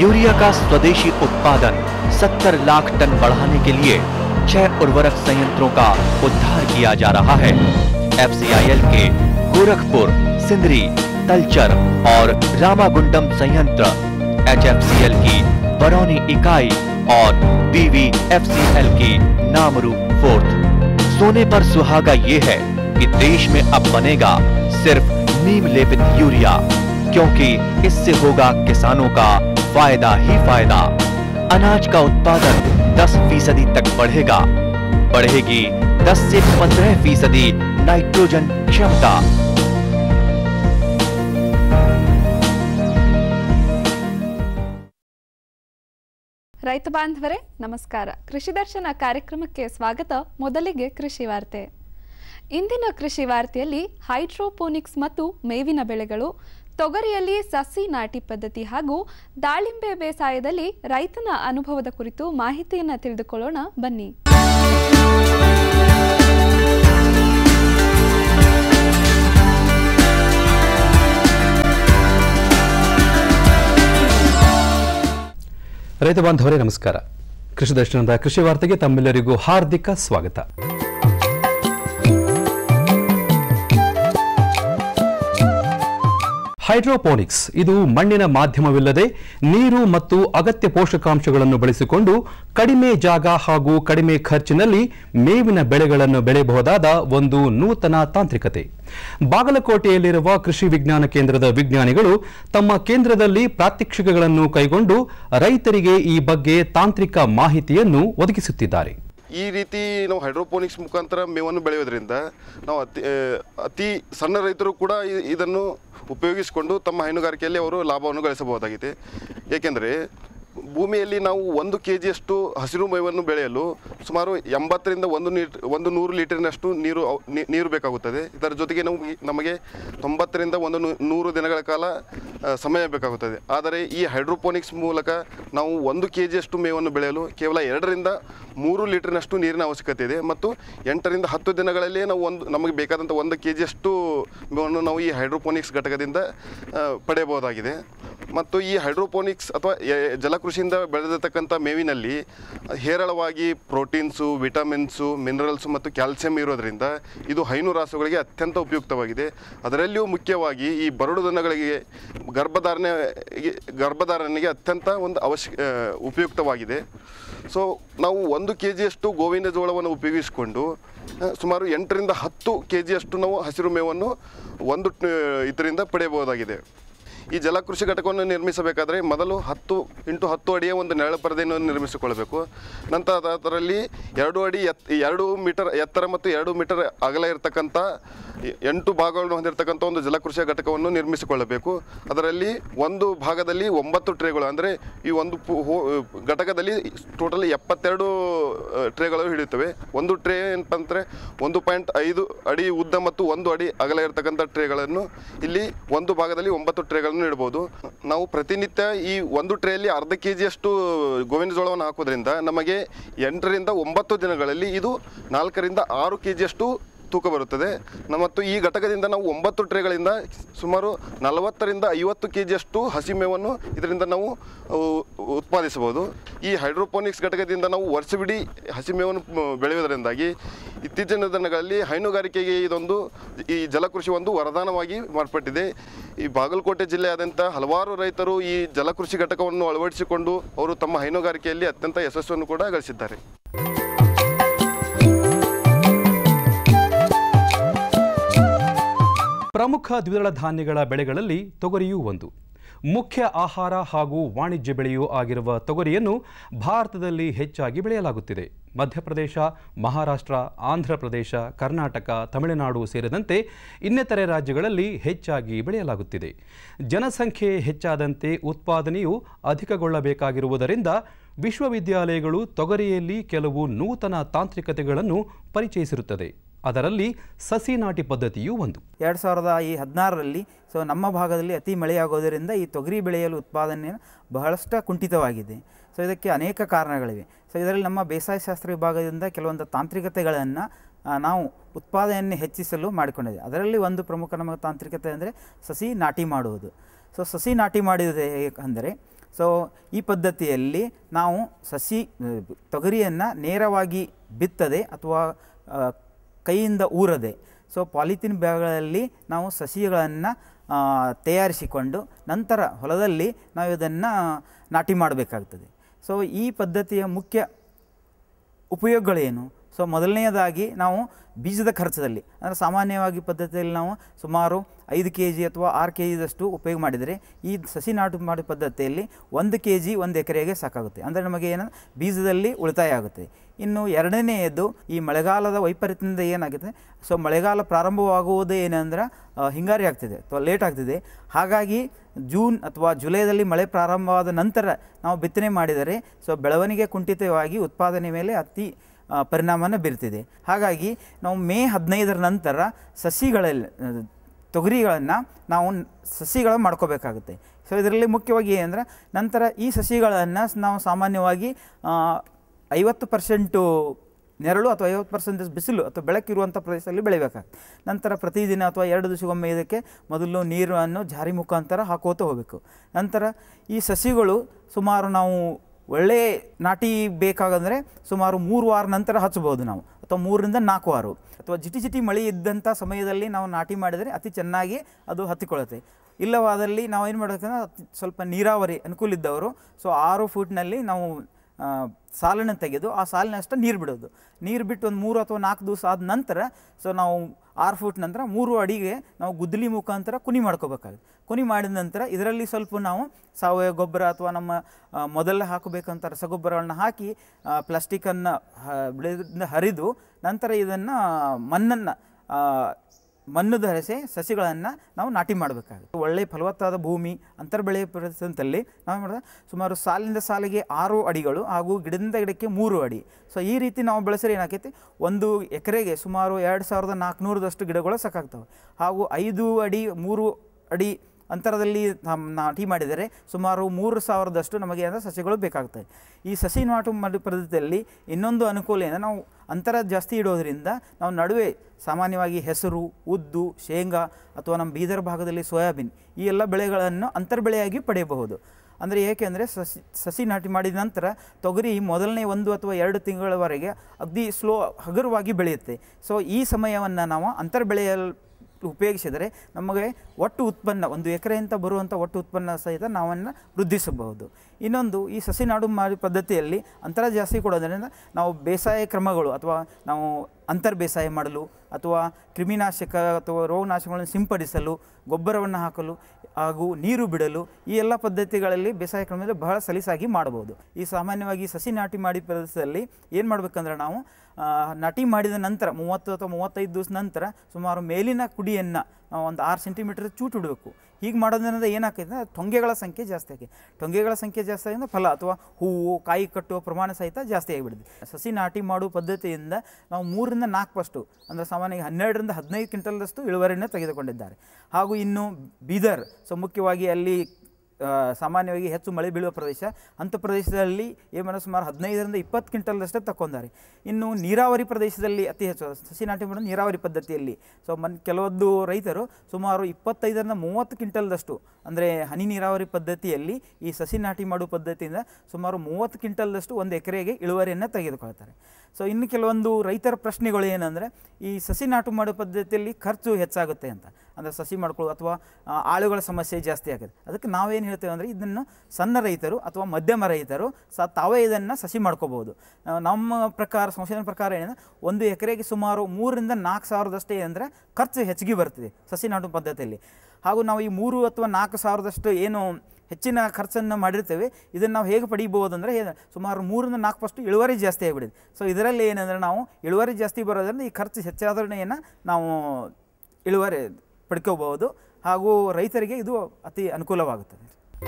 urea का स्वदेशी उत्पादन 70 लाख टन बढ़ाने के लिए छह उर्वरक संयंत्रों का उद्धार किया जा रहा है एफसीआईएल के गोरखपुर सिंदरी तलचर और रामागुंडम संयंत्र एचएफसीएल की बरौनी इकाई और बीवीएफसीएल की नामरू फोर्थ सोने पर सुहागा ये है कि देश में अब बनेगा सिर्फ नीम लेपित यूरिया क्योंकि इससे होगा किसानों का फायदा ही फायदा अनाज का उत्पादन 10 फीसदी तक बढ़ेगा बढ़ेगी 10 से 15 फीसदी नाइट्रोजन क्षमता ರೈತ ಬಾಂಧವರೇ ನಮಸ್ಕಾರ ಕೃಷಿ ದರ್ಶನ ಕಾರ್ಯಕ್ರಮಕ್ಕೆ ಸ್ವಾಗತ ಮೊದಲಿಗೆ ಕೃಷಿ ವಾರ್ತೆ ಇಂದಿನ ಕೃಷಿ ವಾರ್ತೆಯಲ್ಲಿ ಹೈಡ್ರೋಪೋನಿಕ್ಸ್ ಮತ್ತು ಮೇವಿನ ಬೆಳೆಗಳು ತೊಗರಿಯಲ್ಲಿ ಸಸಿ ನಾಟಿ ಪದ್ಧತಿ ಹಾಗೂ ದಾಳಿಂಬೆ ಬೇಸಾಯದಲ್ಲಿ ರೈತನ ಅನುಭವದ ಕುರಿತು ಮಾಹಿತಿಯನ್ನು ತಿಳಿದುಕೊಳ್ಳೋಣ ಬನ್ನಿ ರೈತ ಬಾಂಧವರೇ ನಮಸ್ಕಾರ ಕೃಷಿ ದರ್ಶನದ ಕೃಷಿ ವಾರ್ತೆಗೆ ತಮ್ಮೆಲ್ಲರಿಗೂ ಹಾರ್ದಿಕ ಸ್ವಾಗತ ಹೈಡ್ರೋಪೋನಿಕ್ಸ್ ಇದು ಮಣ್ಣಿನ ಮಾಧ್ಯಮವಿಲ್ಲದೆ ನೀರು ಮತ್ತು ಅಗತ್ಯ ಪೋಷಕಾಂಶಗಳನ್ನು ಬಳಸಿಕೊಂಡು ಕಡಿಮೆ ಜಾಗ ಹಾಗೂ ಕಡಿಮೆ ಖರ್ಚಿನಲ್ಲಿ ಮೇವಿನ ಬೆಳೆಗಳನ್ನು ಬೆಳೆಯಬಹುದಾದ ಒಂದು ನೂತನ ತಾಂತ್ರಿಕತೆ ಬಾಗಲಕೋಟೆಯಲ್ಲಿರುವ ಕೃಷಿ ವಿಜ್ಞಾನ ಕೇಂದ್ರದ ವಿಜ್ಞಾನಿಗಳು ತಮ್ಮ ಕೇಂದ್ರದಲ್ಲಿ ಪ್ರಾತ್ಯಕ್ಷಿಕೆಗಳನ್ನು ಕೈಗೊಂಡು ರೈತರಿಗೆ ಈ ಬಗ್ಗೆ ತಾಂತ್ರಿಕ ಮಾಹಿತಿಯನ್ನು ಒದಗಿಸುತ್ತಿದ್ದಾರೆ ಈ ರೀತಿ ನಾವು ಹೈಡ್ರೋಪೋನಿಕ್ಸ್ ಮುಖಾಂತರ ಮೇವನ್ನು ಬೆಳೆಯೋದ್ರಿಂದ ನಾವು ಅತಿ ಆ, ಅತಿ ಸಣ್ಣ ರೈತರು ಕೂಡ ಇ- ಇದನ್ನು ಉಪಯೋಗಿಸಿಕೊಂಡು ತಮ್ಮ ಹೈನುಗಾರಿಕೆಯಲ್ಲಿ ಅವರು ಲಾಭವನ್ನು ಗಳಿಸಬಹುದಾಗಿದೆ ಏಕೆಂದರೆ ಭೂಮಿಯಲ್ಲಿ ನಾವು ಒಂದು ಕೆ ಜಿಯಷ್ಟು ಹಸಿರು ಮೇವನ್ನು ಬೆಳೆಯಲು ಸುಮಾರು ಎಂಬತ್ತರಿಂದ ಒಂದು ನೀಟ್ ಒಂದು ನೂರು ಲೀಟರ್ನಷ್ಟು ನೀರು ಅವ್- ನೀ- ನೀರು ಬೇಕಾಗುತ್ತದೆ ಇದರ ಜೊತೆಗೆ ನಾವು ಈ- ನಮಗೆ ತೊಂಬತ್ತರಿಂದ ಒಂದು ನೂ- ನೂರು ದಿನಗಳ ಕಾಲ ಆ, ಸಮಯ ಬೇಕಾಗುತ್ತದೆ ಆದರೆ ಈ ಹೈಡ್ರೋಪೋನಿಕ್ಸ್ ಮೂಲಕ ನಾವು ಒಂದು ಕೆ ಜಿಯಷ್ಟು ಮೇವನ್ನು ಬೆಳೆಯಲು ಕೇವಲ ಎರಡರಿಂದ ಮೂರು ಲೀಟರ್ನಷ್ಟು ನೀರಿನ ಅವಶ್ಯಕತೆ ಇದೆ ಮತ್ತು ಎಂಟರಿಂದ ಹತ್ತು ದಿನಗಳಲ್ಲಿ ನಾವು ಒಂದು ನಮಗೆ ಬೇಕಾದಂಥ ಒಂದು ಕೆ ಜಿಯಷ್ಟು ಮೇವನ್ನು ನಾವು ಈ ಹೈಡ್ರೋಪೋನಿಕ್ಸ್ ಘಟಕದಿಂದ ಆ, ಪಡೆಯಬಹುದಾಗಿದೆ ಮತ್ತು ಈ ಹೈಡ್ರೋಪೋನಿಕ್ಸ್ ಅಥವಾ ಎ- ಜಲಕೃಷಿಯಿಂದ ಬೆಳೆದಿರ್ತಕ್ಕಂಥ ಮೇವಿನಲ್ಲಿ ಹೇರಳವಾಗಿ ಪ್ರೋಟೀನ್ಸು ವಿಟಮಿನ್ಸು ಮಿನರಲ್ಸು ಮತ್ತು ಕ್ಯಾಲ್ಸಿಯಂ ಇರೋದರಿಂದ ಇದು ಹೈನು ರಾಸುಗಳಿಗೆ ಅತ್ಯಂತ ಉಪಯುಕ್ತವಾಗಿದೆ ಅದರಲ್ಲಿಯೂ ಮುಖ್ಯವಾಗಿ ಈ ಬರಡು ದನಗಳಿಗೆ ಗರ್ಭಧಾರಣೆ ಗರ್ಭಧಾರಣೆಗೆ ಅತ್ಯಂತ ಒಂದು ಅವಶ್ಯ ಆ, ಉಪಯುಕ್ತವಾಗಿದೆ ಸೊ ನಾವು ಒಂದು ಕೆ ಜಿಯಷ್ಟು ಗೋವಿನ ಜೋಳವನ್ನು ಉಪಯೋಗಿಸಿಕೊಂಡು ಆ, ಸುಮಾರು ಎಂಟರಿಂದ ಹತ್ತು ಕೆ ಜಿಯಷ್ಟು ನಾವು ಹಸಿರು ಮೇವನ್ನು ಒಂದು ಟ- ಇದರಿಂದ ಪಡೆಯಬಹುದಾಗಿದೆ ಈ ಜಲಕೃಷಿ ಘಟಕವನ್ನು ನಿರ್ಮಿಸಬೇಕಾದ್ರೆ ಮೊದಲು ಹತ್ತು ಇಂಟು ಹತ್ತು ಅಡಿಯ ಒಂದು ನೆರಳು ಪರದೆಯನ್ನು ನಿರ್ಮಿಸಿಕೊಳ್ಳಬೇಕು ನಂತರ ಅದರಲ್ಲಿ ಎರಡು ಅಡಿ ಎತ್ ಎರಡು ಮೀಟರ್ ಎತ್ತರ ಮತ್ತು ಎರಡು ಮೀಟರ್ ಅಗಲ ಇರತಕ್ಕಂಥ ಎಂಟು ಭಾಗಗಳನ್ನು ಹೊಂದಿರತಕ್ಕಂಥ ಒಂದು ಜಲಕೃಷಿ ಘಟಕವನ್ನು ನಿರ್ಮಿಸಿಕೊಳ್ಳಬೇಕು ಅದರಲ್ಲಿ ಒಂದು ಭಾಗದಲ್ಲಿ ಒಂಬತ್ತು ಟ್ರೇಗಳು ಅಂದರೆ ಈ ಒಂದು ಪು- ಹೋ- ಘಟಕದಲ್ಲಿ ಟೋಟಲ್ ಎಪ್ಪತ್ತೆರಡು ಆ, ಟ್ರೇಗಳು ಹಿಡಿಯುತ್ತವೆ ಒಂದು ಟ್ರೇ ಏನಪ್ಪ ಅಂದರೆ ಒಂದು ಪಾಯಿಂಟ್ ಐದು ಅಡಿ ಉದ್ದ ಮತ್ತು ಒಂದು ಅಡಿ ಅಗಲ ಇರತಕ್ಕಂಥ ಟ್ರೇಗಳನ್ನು ಇಲ್ಲಿ ಒಂದು ಭಾಗದಲ್ಲಿ ಒಂಬತ್ತು ಟ್ರೇಗಳನ್ನು ಇಡಬಹುದು ನಾವು ಪ್ರತಿನಿತ್ಯ ಈ ಒಂದು ಟ್ರೇಯಲ್ಲಿ ಅರ್ಧ ಕೆ ಜಿಯಷ್ಟು ಗೋವಿನ ಜೋಳವನ್ನು ಹಾಕೋದ್ರಿಂದ ನಮಗೆ ಎಂಟರಿಂದ ಒಂಬತ್ತು ದಿನಗಳಲ್ಲಿ ಇದು ನಾಲ್ಕರಿಂದ ಆರು ಕೆ ಜಿಯಷ್ಟು ತೂಕ ಬರುತ್ತದೆ ನ- ಮತ್ತು ಈ ಘಟಕದಿಂದ ನಾವು ಒಂಬತ್ತು ಟ್ರೇಗಳಿಂದ ಸುಮಾರು ನಲವತ್ತರಿಂದ ಐವತ್ತು ಕೆ ಜಿಯಷ್ಟು ಹಸಿ ಮೇವನ್ನು ಇದರಿಂದ ನಾವು ಆ, ಉತ್ಪಾದಿಸಬಹುದು ಈ ಹೈಡ್ರೋಪೋನಿಕ್ಸ್ ಘಟಕದಿಂದ ನಾವು ವರ್ಷವಿಡೀ ಹಸಿ ಮೇವನ್ನು ಮ್, ಬೆಳೆಯುವುದರಿಂದಾಗಿ ಇತ್ತೀಚಿನ ದಿನಗಳಲ್ಲಿ ಹೈನುಗಾರಿಕೆಗೆ ಇದೊಂದು ಈ ಜಲಕೃಷಿ ಒಂದು ವರದಾನವಾಗಿ ಮಾರ್ಪಟ್ಟಿದೆ ಈ ಬಾಗಲಕೋಟೆ ಜಿಲ್ಲೆಯಾದ್ಯಂತ ಹಲವಾರು ರೈತರು ಈ ಜಲಕೃಷಿ ಘಟಕವನ್ನು ಅಳವಡಿಸಿಕೊಂಡು ಅವರು ತಮ್ಮ ಹೈನುಗಾರಿಕೆಯಲ್ಲಿ ಅತ್ಯಂತ ಯಶಸ್ಸನ್ನು ಕೂಡ ಗಳಿಸಿದ್ದಾರೆ ಪ್ರಮುಖ ದ್ವಿದಳ ಧಾನ್ಯಗಳ ಬೆಳೆಗಳಲ್ಲಿ ತೊಗರಿಯೂ ಒಂದು ಮುಖ್ಯ ಆಹಾರ ಹಾಗೂ ವಾಣಿಜ್ಯ ಬೆಳೆಯೂ ಆಗಿರುವ ತೊಗರಿಯನ್ನು ಭಾರತದಲ್ಲಿ ಹೆಚ್ಚಾಗಿ ಬೆಳೆಯಲಾಗುತ್ತಿದೆ ಮಧ್ಯಪ್ರದೇಶ ಮಹಾರಾಷ್ಟ್ರ ಆಂಧ್ರ ಪ್ರದೇಶ ಕರ್ನಾಟಕ ತಮಿಳುನಾಡು ಸೇರಿದಂತೆ ಇನ್ನಿತರೆ ರಾಜ್ಯಗಳಲ್ಲಿ ಹೆಚ್ಚಾಗಿ ಬೆಳೆಯಲಾಗುತ್ತಿದೆ ಜನಸಂಖ್ಯೆ ಹೆಚ್ಚಾದಂತೆ ಉತ್ಪಾದನೆಯು ಅಧಿಕಗೊಳ್ಳಬೇಕಾಗಿರುವುದರಿಂದ ವಿಶ್ವವಿದ್ಯಾಲಯಗಳು ತೊಗರಿಯಲ್ಲಿ ಕೆಲವು ನೂತನ ತಾಂತ್ರಿಕತೆಗಳನ್ನು ಪರಿಚಯಿಸಿರುತ್ತದೆ ಅದರಲ್ಲಿ ಸಸಿ ನಾಟಿ ಪದ್ಧತಿಯೂ ಒಂದು ಎರಡು ಸಾವಿರದ ಈ ಹದಿನಾರರಲ್ಲಿ ಸೊ ನಮ್ಮ ಭಾಗದಲ್ಲಿ ಅತಿ ಮಳೆಯಾಗೋದರಿಂದ ಈ ತೊಗರಿ ಬೆಳೆಯಲು ಉತ್ಪಾದನೆ ಬಹಳಷ್ಟು ಕುಂಠಿತವಾಗಿದೆ ಸೊ ಇದಕ್ಕೆ ಅನೇಕ ಕಾರಣಗಳಿವೆ ಸೊ ಇದರಲ್ಲಿ ನಮ್ಮ ಬೇಸಾಯ ಶಾಸ್ತ್ರ ವಿಭಾಗದಿಂದ ಕೆಲವೊಂದು ತಾಂತ್ರಿಕತೆಗಳನ್ನು ನಾವು ಉತ್ಪಾದನೆಯನ್ನು ಹೆಚ್ಚಿಸಲು ಮಾಡಿಕೊಂಡಿದೆ ಅದರಲ್ಲಿ ಒಂದು ಪ್ರಮುಖ ನಮ್ಮ ತಾಂತ್ರಿಕತೆ ಅಂದರೆ ಸಸಿ ನಾಟಿ ಮಾಡುವುದು ಸೊ ಸಸಿ ನಾಟಿ ಮಾಡಿದರೆ ಅಂದರೆ ಸೊ ಈ ಪದ್ಧತಿಯಲ್ಲಿ ನಾವು ಸಸಿ ತೊಗರಿಯನ್ನು ನೇರವಾಗಿ ಬಿತ್ತದೆ ಅಥವಾ ಆ, ಕೈಯಿಂದ ಊರದೆ ಸೊ ಪಾಲಿಥಿನ್ ಬ್ಯಾಗ್ಗಳಲ್ಲಿ ನಾವು ಸಸಿಗಳನ್ನು ತಯಾರಿಸಿಕೊಂಡು ನಂತರ ಹೊಲದಲ್ಲಿ ನಾವು ಇದನ್ನು ನಾಟಿ ಮಾಡಬೇಕಾಗ್ತದೆ ಸೊ ಈ ಪದ್ಧತಿಯ ಮುಖ್ಯ ಉಪಯೋಗಗಳೇನು ಸೊ ಮೊದಲನೆಯದಾಗಿ ನಾವು ಬೀಜದ ಖರ್ಚದಲ್ಲಿ ಅಂದರೆ ಸಾಮಾನ್ಯವಾಗಿ ಪದ್ಧತಿಯಲ್ಲಿ ನಾವು ಸುಮಾರು ಐದು ಕೆ ಜಿ ಅಥವಾ ಆರು ಕೆ ಜಿದಷ್ಟು ಉಪಯೋಗ ಮಾಡಿದರೆ ಈ ಸಸಿ ನಾಟು ಮಾಡೋ ಪದ್ಧತಿಯಲ್ಲಿ ಒಂದು ಕೆ ಜಿ ಒಂದು ಎಕರೆಗೆ ಸಾಕಾಗುತ್ತೆ ಅಂದರೆ ನಮಗೆ ಏನು ಬೀಜದಲ್ಲಿ ಉಳಿತಾಯ ಆಗುತ್ತೆ ಇನ್ನು ಎರಡನೆಯದು ಈ ಮಳೆಗಾಲದ ವೈಪರೀತ್ಯದಿಂದ ಏನಾಗುತ್ತೆ ಸೊ ಮಳೆಗಾಲ ಪ್ರಾರಂಭವಾಗುವುದು ಏನಂದ್ರೆ ಆ, ಹಿಂಗಾರಿ ಆಗ್ತಿದೆ ಅಥವಾ ಲೇಟ್ ಆಗ್ತಿದೆ ಹಾಗಾಗಿ ಜೂನ್ ಅಥವಾ ಜುಲೈದಲ್ಲಿ ಮಳೆ ಪ್ರಾರಂಭವಾದ ನಂತರ ನಾವು ಬಿತ್ತನೆ ಮಾಡಿದರೆ ಸೊ ಬೆಳವಣಿಗೆ ಕುಂಠಿತವಾಗಿ ಉತ್ಪಾದನೆ ಮೇಲೆ ಅತಿ ಆ, ಪರಿಣಾಮನ ಬೀರ್ತಿದೆ ಹಾಗಾಗಿ ನಾವು ಮೇ ಹದಿನೈದರ ನಂತರ ಸಸಿಗಳಲ್ಲಿ ಆ, ತೊಗರಿಗಳನ್ನು ನಾವು ನ್- ಸಸಿಗಳ ಮಾಡ್ಕೋಬೇಕಾಗುತ್ತೆ ಸೊ ಇದರಲ್ಲಿ ಮುಖ್ಯವಾಗಿ ಏನಂದ್ರೆ ನಂತರ ಈ ಸಸಿಗಳನ್ನು ನಾವು ಸಾಮಾನ್ಯವಾಗಿ ಆ, ಐವತ್ತು ಪರ್ಸೆಂಟು ನೆರಳು ಅಥವಾ ಐವತ್ತು ಪರ್ಸೆಂಟ್ ಬಿಸಿಲು ಅಥವಾ ಬೆಳಕಿರುವಂಥ ಪ್ರದೇಶದಲ್ಲಿ ಬೆಳಿಬೇಕಾಗ್ತದೆ ನಂತರ ಪ್ರತಿದಿನ ಅಥವಾ ಎರಡು ದಿವಸಗೊಮ್ಮೆ ಇದಕ್ಕೆ ಮೊದಲು ನೀರನ್ನು ಜಾರಿ ಮುಖಾಂತರ ಹಾಕೋತ ಹೋಗಬೇಕು ನಂತರ ಈ ಸಸಿಗಳು ಸುಮಾರು ನಾವು ಒಳ್ಳೆ ನಾಟಿ ಬೇಕಾಗಂದರೆ ಸುಮಾರು ಮೂರು ವಾರ ನಂತರ ಹಚ್ಚಬಹುದು ನಾವು ಅಥವಾ ಮೂರರಿಂದ ನಾಲ್ಕು ವಾರ ಅಥವಾ ಜಿಟಿ ಜಿಟಿ ಮಳೆ ಇದ್ದಂಥ ಸಮಯದಲ್ಲಿ ನಾವು ನಾಟಿ ಮಾಡಿದರೆ ಅತಿ ಚೆನ್ನಾಗಿ ಅದು ಹತ್ತಿಕೊಳ್ಳುತ್ತೆ ಇಲ್ಲವಾದಲ್ಲಿ ನಾವು ಏನು ಮಾಡಬೇಕಂದ್ರೆ ಅತಿ- ಸ್ವಲ್ಪ ನೀರಾವರಿ ಅನುಕೂಲ ಇದ್ದವರು ಸೊ ಆರು ಫೂಟ್ನಲ್ಲಿ ನಾವು ಆ, ಸಾಲನ್ನು ತೆಗೆದು ಆ ಸಾಲಿನಷ್ಟು ನೀರು ಬಿಡೋದು ನೀರು ಬಿಟ್ಟು ಒಂದು ಮೂರು ಅಥವಾ ನಾಲ್ಕು ದಿವಸ ಆದ ನಂತರ ಸೊ ನಾವು ಆರು ಫೂಟ್ ನಂತರ ಮೂರು ಅಡಿಗೆ ನಾವು ಗುದ್ದಲಿ ಮುಖಾಂತರ ಕುನಿ ಮಾಡ್ಕೋಬೇಕಾಗುತ್ತೆ ಕುನಿ ಮಾಡಿದ ನಂತರ ಇದರಲ್ಲಿ ಸ್ವಲ್ಪ ನಾವು ಸಾವಯವ ಗೊಬ್ಬರ ಅಥವಾ ನಮ್ಮ ಆ, ಮೊದಲೇ ಹಾಕಬೇಕಂತ ರಸಗೊಬ್ಬರಗಳನ್ನ ಹಾಕಿ ಪ್ಲಾಸ್ಟಿಕ್ಕನ್ನು ಬೆಳೆದಿಂದ ಹರಿದು ನಂತರ ಇದನ್ನು ಮಣ್ಣನ್ನು ಮಣ್ಣು ಧರಿಸಿ ಸಸಿಗಳನ್ನು ನಾವು ನಾಟಿ ಮಾಡಬೇಕಾಗುತ್ತೆ ಒಳ್ಳೆ ಫಲವತ್ತಾದ ಭೂಮಿ ಅಂತರ್ಬೆಳೆ ಪ್ರದೇಶದಲ್ಲಿ ನಾವು ಮಾಡಿದ್ರೆ ಸುಮಾರು ಸಾಲಿನಿಂದ ಸಾಲಿಗೆ ಆರು ಅಡಿಗಳು ಹಾಗೂ ಗಿಡದಿಂದ ಗಿಡಕ್ಕೆ ಮೂರು ಅಡಿ ಸೊ ಈ ರೀತಿ ನಾವು ಬೆಳೆಸಿದ್ರೆ ಏನಾಕೈತಿ ಒಂದು ಎಕರೆಗೆ ಸುಮಾರು ಎರಡು ಸಾವಿರದ ನಾಲ್ಕುನೂರದಷ್ಟು ಗಿಡಗಳು ಸಾಕಾಗ್ತವೆ ಹಾಗೂ ಐದು ಅಡಿ ಮೂರು ಅಡಿ ಅಂತರದಲ್ಲಿ ನಮ್- ನಾಟಿ ಮಾಡಿದರೆ ಸುಮಾರು ಮೂರು ಸಾವಿರದಷ್ಟು ನಮಗೆ ಅಂದರೆ ಸಸಿಗಳು ಬೇಕಾಗ್ತವೆ ಈ ಸಸಿ ನಾಟು ಮಾಡಿ ಪದ್ಧತಿಯಲ್ಲಿ ಇನ್ನೊಂದು ಅನುಕೂಲ ಏನಂದರೆ ನಾವು ಅಂತರ ಜಾಸ್ತಿ ಇಡೋದ್ರಿಂದ ನಾವು ನಡುವೆ ಸಾಮಾನ್ಯವಾಗಿ ಹೆಸರು ಉದ್ದು ಶೇಂಗಾ ಅಥವಾ ನಮ್ಮ ಬೀದರ್ ಭಾಗದಲ್ಲಿ ಸೋಯಾಬೀನ್ ಈ ಎಲ್ಲ ಬೆಳೆಗಳನ್ನು ಅಂತರ್ಬೆಳೆಯಾಗಿ ಪಡೆಯಬಹುದು ಅಂದರೆ ಏಕೆಂದರೆ ಸಸಿ ಸಸಿ ನಾಟಿ ಮಾಡಿದ ನಂತರ ತೊಗರಿ ಮೊದಲನೇ ಒಂದು ಅಥವಾ ಎರಡು ತಿಂಗಳವರೆಗೆ ಅಗದಿ ಸ್ಲೋ ಹಗುರವಾಗಿ ಬೆಳೆಯುತ್ತೆ ಸೊ ಈ ಸಮಯವನ್ನು ನಾವು ಅಂತರ್ಬೆಳೆಯಲ್ಲಿ ಉಪಯೋಗಿಸಿದರೆ ನಮಗೆ ಒಟ್ಟು ಉತ್ಪನ್ನ ಒಂದು ಎಕರೆಯಿಂದ ಬರುವಂಥ ಒಟ್ಟು ಉತ್ಪನ್ನ ಸಹಿತ ನಾವನ್ನು ವೃದ್ಧಿಸಬಹುದು ಇನ್ನೊಂದು ಈ ಸಸಿ ನಾಡು ಮಾಡಿ ಪದ್ಧತಿಯಲ್ಲಿ ಅಂತರ ಜಾಸ್ತಿ ಕೊಡೋದ್ರಿಂದ ನಾವು ಬೇಸಾಯ ಕ್ರಮಗಳು ಅಥವಾ ನಾವು ಅಂತರ್ ಬೇಸಾಯ ಮಾಡಲು ಅಥವಾ ಕ್ರಿಮಿನಾಶಕ ಅಥವಾ ರೋಗನಾಶಕಗಳನ್ನು ಸಿಂಪಡಿಸಲು ಗೊಬ್ಬರವನ್ನು ಹಾಕಲು ಹಾಗೂ ನೀರು ಬಿಡಲು ಈ ಎಲ್ಲ ಪದ್ಧತಿಗಳಲ್ಲಿ ಬೇಸಾಯ ಕ್ರಮದಲ್ಲಿ ಬಹಳ ಸಲೀಸಾಗಿ ಮಾಡಬಹುದು ಈ ಸಾಮಾನ್ಯವಾಗಿ ಸಸಿ ನಾಟಿ ಮಾಡಿ ಪ್ರದೇಶದಲ್ಲಿ ಏನು ಮಾಡಬೇಕಂದ್ರೆ ನಾವು ಆ, ನಾಟಿ ಮಾಡಿದ ನಂತರ ಮೂವತ್ತು ಅಥವಾ ಮೂವತ್ತೈದು ದಿವಸ ನಂತರ ಸುಮಾರು ಮೇಲಿನ ಕುಡಿಯನ್ನು ನಾವು ಒಂದು ಆರು ಸೆಂಟಿಮೀಟರ್ ಚೂಟು ಇಡಬೇಕು ಹೀಗೆ ಮಾಡೋದ್ರಿಂದ ಏನಾಗ್ತೈತೆ ಅಂದ್ರೆ ಟೊಂಗೆಗಳ ಸಂಖ್ಯೆ ಜಾಸ್ತಿ ಆಗಿ ಟೊಂಗೆಗಳ ಸಂಖ್ಯೆ ಜಾಸ್ತಿ ಆಗಿಂದ ಫಲ ಅಥವಾ ಹೂವು ಕಾಯಿ ಕಟ್ಟುವ ಪ್ರಮಾಣ ಸಹಿತ ಜಾಸ್ತಿ ಆಗಿಬಿಡುತ್ತೆ ಸಸಿ ನಾಟಿ ಮಾಡುವ ಪದ್ಧತಿಯಿಂದ ನಾವು ಮೂರರಿಂದ ನಾಲ್ಕು ಫಸ್ಟು ಅಂದರೆ ಸಾಮಾನ್ಯವಾಗಿ ಹನ್ನೆರಡರಿಂದ ಹದಿನೈದು ಕ್ವಿಂಟಲ್ದಷ್ಟು ಇಳುವರಿಯನ್ನು ತೆಗೆದುಕೊಂಡಿದ್ದಾರೆ ಹಾಗೂ ಇನ್ನು ಬೀದರ್ ಸೊ ಮುಖ್ಯವಾಗಿ ಅಲ್ಲಿ ಆ, ಸಾಮಾನ್ಯವಾಗಿ ಹೆಚ್ಚು ಮಳೆ ಬೀಳುವ ಪ್ರದೇಶ ಅಂಥ ಪ್ರದೇಶದಲ್ಲಿ ಏನು ಮಾಡೋದು ಸುಮಾರು ಹದಿನೈದರಿಂದ ಇಪ್ಪತ್ತು ಕ್ವಿಂಟಲ್ದಷ್ಟೇ ತಗೊಂಡಾರೆ ಇನ್ನು ನೀರಾವರಿ ಪ್ರದೇಶದಲ್ಲಿ ಅತಿ ಹೆಚ್ಚು ಸಸಿ ನಾಟಿ ಮಾಡೋದು ನೀರಾವರಿ ಪದ್ಧತಿಯಲ್ಲಿ ಸೊ ಮನ್ ಕೆಲವೊಂದು ರೈತರು ಸುಮಾರು ಇಪ್ಪತ್ತೈದರಿಂದ ಮೂವತ್ತು ಕ್ವಿಂಟಲ್ದಷ್ಟು ಅಂದರೆ ಹನಿ ನೀರಾವರಿ ಪದ್ಧತಿಯಲ್ಲಿ ಈ ಸಸಿ ನಾಟಿ ಮಾಡುವ ಪದ್ಧತಿಯಿಂದ ಸುಮಾರು ಮೂವತ್ತು ಕ್ವಿಂಟಲ್ದಷ್ಟು ಒಂದು ಎಕರೆಗೆ ಇಳುವರಿಯನ್ನು ತೆಗೆದುಕೊಳ್ತಾರೆ ಸೊ ಇನ್ನು ಕೆಲವೊಂದು ರೈತರ ಪ್ರಶ್ನೆಗಳು ಏನಂದರೆ ಈ ಸಸಿ ನಾಟು ಮಾಡೋ ಪದ್ಧತಿಯಲ್ಲಿ ಖರ್ಚು ಹೆಚ್ಚಾಗುತ್ತೆ ಅಂತ ಅಂದರೆ ಸಸಿ ಮಾಡ್ಕೊಳ್ಳೋ ಅಥವಾ ಆ, ಆಳುಗಳ ಸಮಸ್ಯೆ ಜಾಸ್ತಿ ಆಗುತ್ತೆ ಅದಕ್ಕೆ ನಾವೇನು ಹೇಳ್ತೇವೆ ಅಂದರೆ ಇದನ್ನು ಸಣ್ಣ ರೈತರು ಅಥವಾ ಮಧ್ಯಮ ರೈತರು ಸ ತಾವೇ ಇದನ್ನು ಸಸಿ ಮಾಡ್ಕೋಬೋದು ಆ, ನಮ್ಮ ಪ್ರಕಾರ ಸಂಶೋಧನೆ ಪ್ರಕಾರ ಏನಂದ್ರೆ ಒಂದು ಎಕರೆಗೆ ಸುಮಾರು ಮೂರರಿಂದ ನಾಲ್ಕು ಸಾವಿರದಷ್ಟೇ ಅಂದರೆ ಖರ್ಚು ಹೆಚ್ಚಿಗೆ ಬರ್ತದೆ ಸಸಿ ನಾಟು ಪದ್ಧತಿಯಲ್ಲಿ ಹಾಗೂ ನಾವು ಈ ಮೂರು ಅಥವಾ ನಾಲ್ಕು ಸಾವಿರದಷ್ಟು ಏನು ಹೆಚ್ಚಿನ ಖರ್ಚನ್ನು ಮಾಡಿರ್ತೇವೆ ಇದನ್ನು ನಾವು ಹೇಗೆ ಪಡಿಬೋದು ಅಂದರೆ ಸುಮಾರು ಮೂರರಿಂದ ನಾಲ್ಕು ಪಷ್ಟು ಇಳುವರಿ ಜಾಸ್ತಿ ಆಗಿಬಿಡಿದೆ ಸೊ ಇದರಲ್ಲಿ ಏನಂದರೆ ನಾವು ಇಳುವರಿ ಜಾಸ್ತಿ ಬರೋದ್ರಿಂದ ಈ ಖರ್ಚು ಹೆಚ್ಚಾದ್ರೇನ ನಾವು ಇಳುವರಿ ಪಡ್ಕೋಬಹುದು ಹಾಗೂ ರೈತರಿಗೆ ಇದು ಅತಿ ಅನುಕೂಲವಾಗುತ್ತದೆ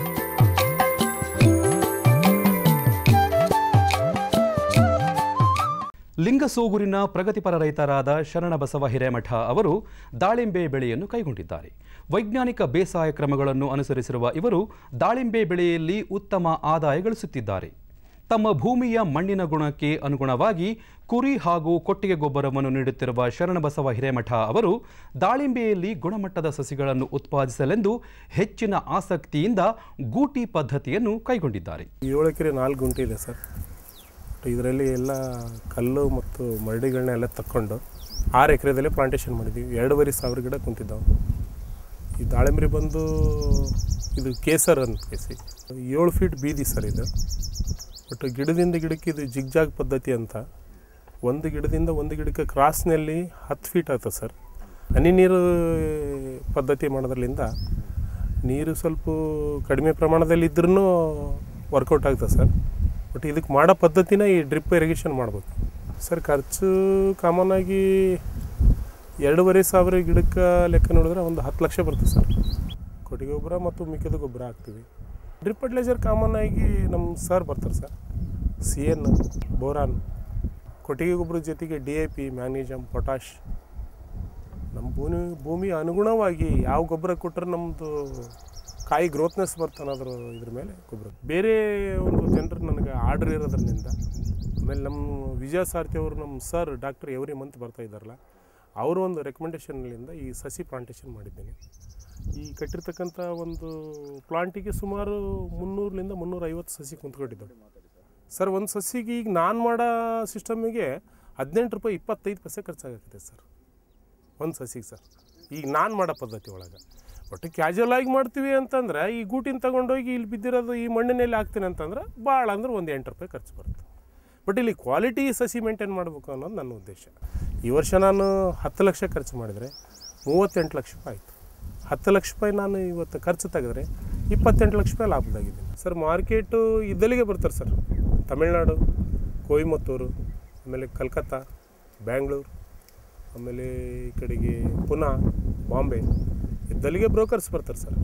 ಲಿಂಗಸೂಗೂರಿನ ಪ್ರಗತಿಪರ ರೈತರಾದ ಶರಣಬಸವ ಹಿರೇಮಠ ಅವರು ದಾಳಿಂಬೆ ಬೆಳೆಯನ್ನು ಕೈಗೊಂಡಿದ್ದಾರೆ ವೈಜ್ಞಾನಿಕ ಬೇಸಾಯ ಕ್ರಮಗಳನ್ನು ಅನುಸರಿಸಿರುವ ಇವರು ದಾಳಿಂಬೆ ಬೆಳೆಯಲ್ಲಿ ಉತ್ತಮ ಆದಾಯ ಗಳಿಸುತ್ತಿದ್ದಾರೆ ತಮ್ಮ ಭೂಮಿಯ ಮಣ್ಣಿನ ಗುಣಕ್ಕೆ ಅನುಗುಣವಾಗಿ ಕುರಿ ಹಾಗೂ ಕೊಟ್ಟಿಗೆ ಗೊಬ್ಬರವನ್ನು ನೀಡುತ್ತಿರುವ ಶರಣಬಸವ ಹಿರೇಮಠ ಅವರು ದಾಳಿಂಬೆಯಲ್ಲಿ ಗುಣಮಟ್ಟದ ಸಸಿಗಳನ್ನು ಉತ್ಪಾದಿಸಲೆಂದು ಹೆಚ್ಚಿನ ಆಸಕ್ತಿಯಿಂದ ಗೂಟಿ ಪದ್ಧತಿಯನ್ನು ಕೈಗೊಂಡಿದ್ದಾರೆ ಏಳು ಎಕರೆ ನಾಲ್ಕು ಗುಂಟೆ ಇದೆ ಸರ್ ಇದರಲ್ಲಿ ಎಲ್ಲ ಕಲ್ಲು ಮತ್ತು ಮರಡಿಗಳನ್ನ ಎಲ್ಲ ತಕ್ಕೊಂಡು ಆರು ಎಕರೆದಲ್ಲಿ ಪ್ಲಾಂಟೇಶನ್ ಮಾಡಿದ್ದೀವಿ ಎರಡೂವರೆ ಸಾವಿರ ಗಿಡ ಕುಂತಿದ್ದಾವೆ ಈ ದಾಳಿಂಬರಿ ಬಂದು ಇದು ಕೇಸರ್ ಅಂತ ಕೇಸಿ ಏಳು ಫೀಟ್ ಬೀದಿ ಸರ್ ಇದು ಬಟ್ ಗಿಡದಿಂದ ಗಿಡಕ್ಕೆ ಇದು ಜಿಗ್ಜಾಗ್ ಪದ್ಧತಿ ಅಂತ ಒಂದು ಗಿಡದಿಂದ ಒಂದು ಗಿಡಕ್ಕೆ ಕ್ರಾಸ್ನಲ್ಲಿ ಹತ್ತು ಫೀಟ್ ಆಗ್ತದೆ ಸರ್ ಹನಿ ನೀರು ಪದ್ಧತಿ ಮಾಡೋದ್ರಲ್ಲಿಂದ ನೀರು ಸ್ವಲ್ಪ ಕಡಿಮೆ ಪ್ರಮಾಣದಲ್ಲಿ ಇದ್ರೂ ವರ್ಕೌಟ್ ಆಗ್ತದೆ ಸರ್ ಬಟ್ ಇದಕ್ಕೆ ಮಾಡೋ ಪದ್ಧತಿನ ಈ ಡ್ರಿಪ್ ಇರಿಗೇಷನ್ ಮಾಡ್ಬೇಕು ಸರ್ ಖರ್ಚು ಕಾಮನ್ ಆಗಿ ಎರಡೂವರೆ ಸಾವಿರ ಗಿಡಕ್ಕೆ ಲೆಕ್ಕ ನೋಡಿದ್ರೆ ಒಂದು ಹತ್ತು ಲಕ್ಷ ಬರ್ತದೆ ಸರ್ ಕೊಟ್ಟಿಗೆ ಗೊಬ್ಬರ ಮತ್ತು ಮಿಕ್ಕಿದ ಗೊಬ್ಬರ ಹಾಕ್ತೀವಿ ಡ್ರಿಪ್ ಫರ್ಟಿಲೈಸರ್ ಕಾಮನ್ ಆಗಿ ನಮ್ಮ ಸರ್ ಬರ್ತಾರೆ ಸರ್ ಸಿ ಎನ್ ಬೋರಾನ್ ಕೊಟ್ಟಿಗೆ ಗೊಬ್ಬರದ ಜೊತೆಗೆ D A P magnesium potash ನಮ್ಮ ಭೂಮಿ ಭೂಮಿ ಅನುಗುಣವಾಗಿ ಯಾವ ಗೊಬ್ಬರ ಕೊಟ್ಟರೆ ನಮ್ಮದು ಕಾಯಿ ಗ್ರೋತ್ನೆಸ್ ಬರ್ತಾನೆ ಅನ್ನೋದ್ರ ಇದ್ರ ಮೇಲೆ ಗೊಬ್ಬರ ಬೇರೆ ಒಂದು ಜನರು ನನಗೆ ಆರ್ಡ್ರ್ ಇರೋದ್ರಿಂದ ಆಮೇಲೆ ನಮ್ಮ ವಿಜಯ ಸಾರಥಿ ಅವರು ನಮ್ಮ ಸರ್ ಡಾಕ್ಟರ್ ಎವ್ರಿ ಮಂತ್ ಬರ್ತಾ ಇದ್ದಾರಲ್ಲ ಅವರು ಒಂದು ರೆಕಮೆಂಡೇಷನ್ನಿಂದ ಈ ಸಸಿ ಪ್ಲಾಂಟೇಶನ್ ಮಾಡಿದ್ದೇನೆ ಈ ಕಟ್ಟಿರ್ತಕ್ಕಂಥ ಒಂದು ಪ್ಲಾಂಟಿಗೆ ಸುಮಾರು ಮುನ್ನೂರರಿಂದ ಮುನ್ನೂರೈವತ್ತು ಸಸಿ ಕುಂತ್ಕೊಂಡಿದ್ದಾವೆ ಸರ್ ಒಂದು ಸಸಿಗೆ ಈಗ ನಾನು ಮಾಡೋ ಸಿಸ್ಟಮಿಗೆ ಹದಿನೆಂಟು ರೂಪಾಯಿ ಇಪ್ಪತ್ತೈದು ಪೈಸೆ ಖರ್ಚಾಗತ್ತೆ ಸರ್ ಒಂದು ಸಸಿಗೆ ಸರ್ ಈಗ ನಾನು ಮಾಡೋ ಪದ್ಧತಿ ಒಳಗೆ ಬಟ್ ಕ್ಯಾಜುವಲ್ ಆಗಿ ಮಾಡ್ತೀವಿ ಅಂತಂದ್ರೆ ಈ ಗೂಟಿನ ತಗೊಂಡೋಗಿ ಇಲ್ಲಿ ಬಿದ್ದಿರೋದು ಈ ಮಣ್ಣಿನಲ್ಲಿ ಹಾಕ್ತೀನಿ ಅಂತಂದ್ರೆ ಭಾಳ ಅಂದ್ರೆ ಒಂದು ಎಂಟು ರೂಪಾಯಿ ಖರ್ಚು ಬರುತ್ತೆ ಬಟ್ ಇಲ್ಲಿ ಕ್ವಾಲಿಟಿ ಸಸಿ ಮೇಂಟೈನ್ ಮಾಡಬೇಕು ಅನ್ನೋದು ನನ್ನ ಉದ್ದೇಶ ಈ ವರ್ಷ ನಾನು ಹತ್ತು ಲಕ್ಷ ಖರ್ಚು ಮಾಡಿದರೆ ಮೂವತ್ತೆಂಟು ಲಕ್ಷ ರೂಪಾಯಿ ಆಯಿತು ಹತ್ತು ಲಕ್ಷ ರೂಪಾಯಿ ನಾನು ಇವತ್ತು ಖರ್ಚು ತೆಗೆದ್ರೆ ಇಪ್ಪತ್ತೆಂಟು ಲಕ್ಷ ರೂಪಾಯಿ ಲಾಭದಾಗಿದ್ದೀನಿ ಸರ್ ಮಾರ್ಕೆಟು ಇದ್ದಲ್ಲಿಗೆ ಬರ್ತಾರೆ ಸರ್ ತಮಿಳ್ನಾಡು ಕೊಯಮತ್ತೂರು ಆಮೇಲೆ ಕಲ್ಕತ್ತಾ ಬ್ಯಾಂಗ್ಳೂರು ಆಮೇಲೆ ಈ ಕಡೆಗೆ ಪುನಾ ಬಾಂಬೆ ಇದ್ದಲ್ಲಿಗೆ ಬ್ರೋಕರ್ಸ್ ಬರ್ತಾರೆ ಸರ್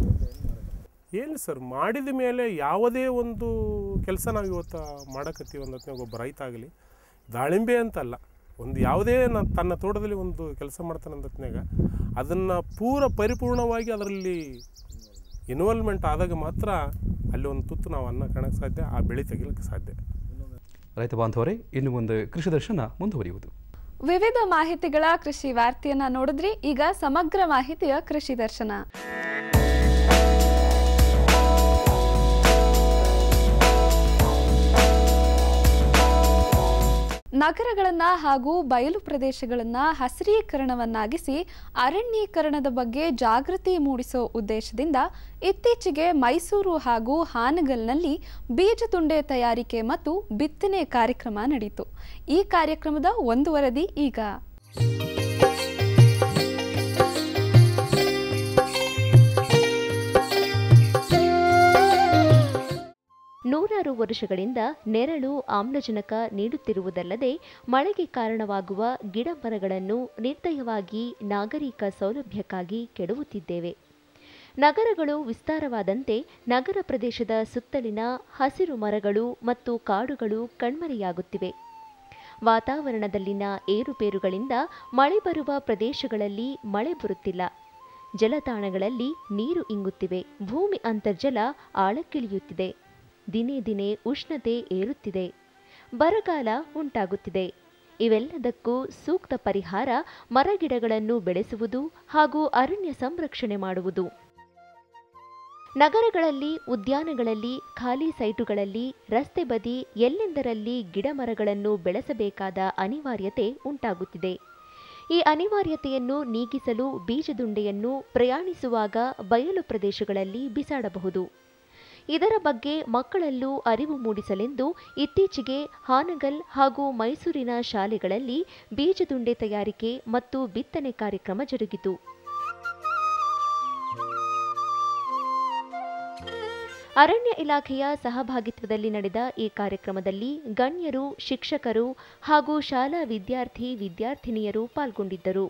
ಏನು ಸರ್ ಮಾಡಿದ ಮೇಲೆ ಯಾವುದೇ ಒಂದು ಕೆಲಸ ನಾವು ಇವತ್ತು ಮಾಡಕತ್ತೀವಿ ಅಂದತ್ನಾಗ ಒಬ್ಬ ರೈತ ಆಗಲಿ ದಾಳಿಂಬೆ ಅಂತಲ್ಲ ಒಂದು ಯಾವುದೇ ನ ತನ್ನ ತೋಟದಲ್ಲಿ ಒಂದು ಕೆಲಸ ಮಾಡ್ತಾನೆ ಅಂದತ್ನಾಗ ಅದನ್ನು ಪೂರ ಪರಿಪೂರ್ಣವಾಗಿ ಅದರಲ್ಲಿ ಇನ್ವಾಲ್ವ್ಮೆಂಟ್ ಆದಾಗ ಮಾತ್ರ ಅಲ್ಲಿ ಒಂದು ತುತ್ತು ನಾವು ಅನ್ನ ಕಾಣಕ್ಕೆ ಸಾಧ್ಯ ಆ ಬೆಳೆ ತೆಗಿಲಿಕ್ಕೆ ಸಾಧ್ಯ ರೈತ ಬಾಂಧವರೇ ಇನ್ನು ಮುಂದೆ ಕೃಷಿ ದರ್ಶನ ಮುಂದುವರಿಯುವುದು ವಿವಿಧ ಮಾಹಿತಿಗಳ ಕೃಷಿ ವಾರ್ತೆಯನ್ನ ನೋಡಿದ್ರಿ ಈಗ ಸಮಗ್ರ ಮಾಹಿತಿಯ ಕೃಷಿ ದರ್ಶನ ನಗರಗಳನ್ನ ಹಾಗೂ ಬಯಲು ಪ್ರದೇಶಗಳನ್ನ ಹಸಿರೀಕರಣವನ್ನಾಗಿಸಿ ಅರಣ್ಯೀಕರಣದ ಬಗ್ಗೆ ಜಾಗೃತಿ ಮೂಡಿಸೋ ಉದ್ದೇಶದಿಂದ ಇತ್ತೀಚೆಗೆ ಮೈಸೂರು ಹಾಗೂ ಹಾನಗಲ್ನಲ್ಲಿ ಬೀಜತುಂಡೆ ತಯಾರಿಕೆ ಮತ್ತು ಬಿತ್ತನೆ ಕಾರ್ಯಕ್ರಮ ನಡೆಯಿತು ಈ ಕಾರ್ಯಕ್ರಮದ ಒಂದು ವರದಿ ಈಗ ನೂರಾರು ವರ್ಷಗಳಿಂದ ನೆರಳು ಆಮ್ಲಜನಕ ನೀಡುತ್ತಿರುವುದಲ್ಲದೆ ಮಳೆಗೆ ಕಾರಣವಾಗುವ ಗಿಡಮರಗಳನ್ನು ನಿರ್ದಯವಾಗಿ ನಾಗರಿಕ ಸೌಲಭ್ಯಕ್ಕಾಗಿ ಕೆಡವುತ್ತಿದ್ದೇವೆ ನಗರಗಳು ವಿಸ್ತಾರವಾದಂತೆ ನಗರ ಪ್ರದೇಶದ ಸುತ್ತಲಿನ ಹಸಿರು ಮರಗಳು ಮತ್ತು ಕಾಡುಗಳು ಕಣ್ಮರೆಯಾಗುತ್ತಿವೆ ವಾತಾವರಣದಲ್ಲಿನ ಏರುಪೇರುಗಳಿಂದ ಮಳೆ ಬರುವ ಪ್ರದೇಶಗಳಲ್ಲಿ ಮಳೆ ಬರುತ್ತಿಲ್ಲ ಜಲತಾಣಗಳಲ್ಲಿ ನೀರು ಇಂಗುತ್ತಿವೆ ಭೂಮಿ ಅಂತರ್ಜಲ ಆಳಕ್ಕಿಳಿಯುತ್ತಿದೆ ದಿನೇ ದಿನೇ ಉಷ್ಣತೆ ಏರುತ್ತಿದೆ ಬರಗಾಲ ಉಂಟಾಗುತ್ತಿದೆ ಇವೆಲ್ಲದಕ್ಕೂ ಸೂಕ್ತ ಪರಿಹಾರ ಮರಗಿಡಗಳನ್ನು ಬೆಳೆಸುವುದು ಹಾಗೂ ಅರಣ್ಯ ಸಂರಕ್ಷಣೆ ಮಾಡುವುದು ನಗರಗಳಲ್ಲಿ ಉದ್ಯಾನಗಳಲ್ಲಿ ಖಾಲಿ ಸೈಟುಗಳಲ್ಲಿ ರಸ್ತೆ ಬದಿ ಎಲ್ಲೆಂದರಲ್ಲಿ ಗಿಡಮರಗಳನ್ನು ಬೆಳೆಸಬೇಕಾದ ಅನಿವಾರ್ಯತೆ ಉಂಟಾಗುತ್ತಿದೆ ಈ ಅನಿವಾರ್ಯತೆಯನ್ನು ನೀಗಿಸಲು ಬೀಜದುಂಡೆಯನ್ನು ಪ್ರಯಾಣಿಸುವಾಗ ಬಯಲು ಪ್ರದೇಶಗಳಲ್ಲಿ ಬಿಸಾಡಬಹುದು ಇದರ ಬಗ್ಗೆ ಮಕ್ಕಳಲ್ಲೂ ಅರಿವು ಮೂಡಿಸಲೆಂದು ಇತ್ತೀಚೆಗೆ ಹಾನಗಲ್ ಹಾಗೂ ಮೈಸೂರಿನ ಶಾಲೆಗಳಲ್ಲಿ ಬೀಜದುಂಡೆ ತಯಾರಿಕೆ ಮತ್ತು ಬಿತ್ತನೆ ಕಾರ್ಯಕ್ರಮ ಜರುಗಿತು ಅರಣ್ಯ ಇಲಾಖೆಯ ಸಹಭಾಗಿತ್ವದಲ್ಲಿ ನಡೆದ ಈ ಕಾರ್ಯಕ್ರಮದಲ್ಲಿ ಗಣ್ಯರು ಶಿಕ್ಷಕರು ಹಾಗೂ ಶಾಲಾ ವಿದ್ಯಾರ್ಥಿ ವಿದ್ಯಾರ್ಥಿನಿಯರು ಪಾಲ್ಗೊಂಡಿದ್ದರು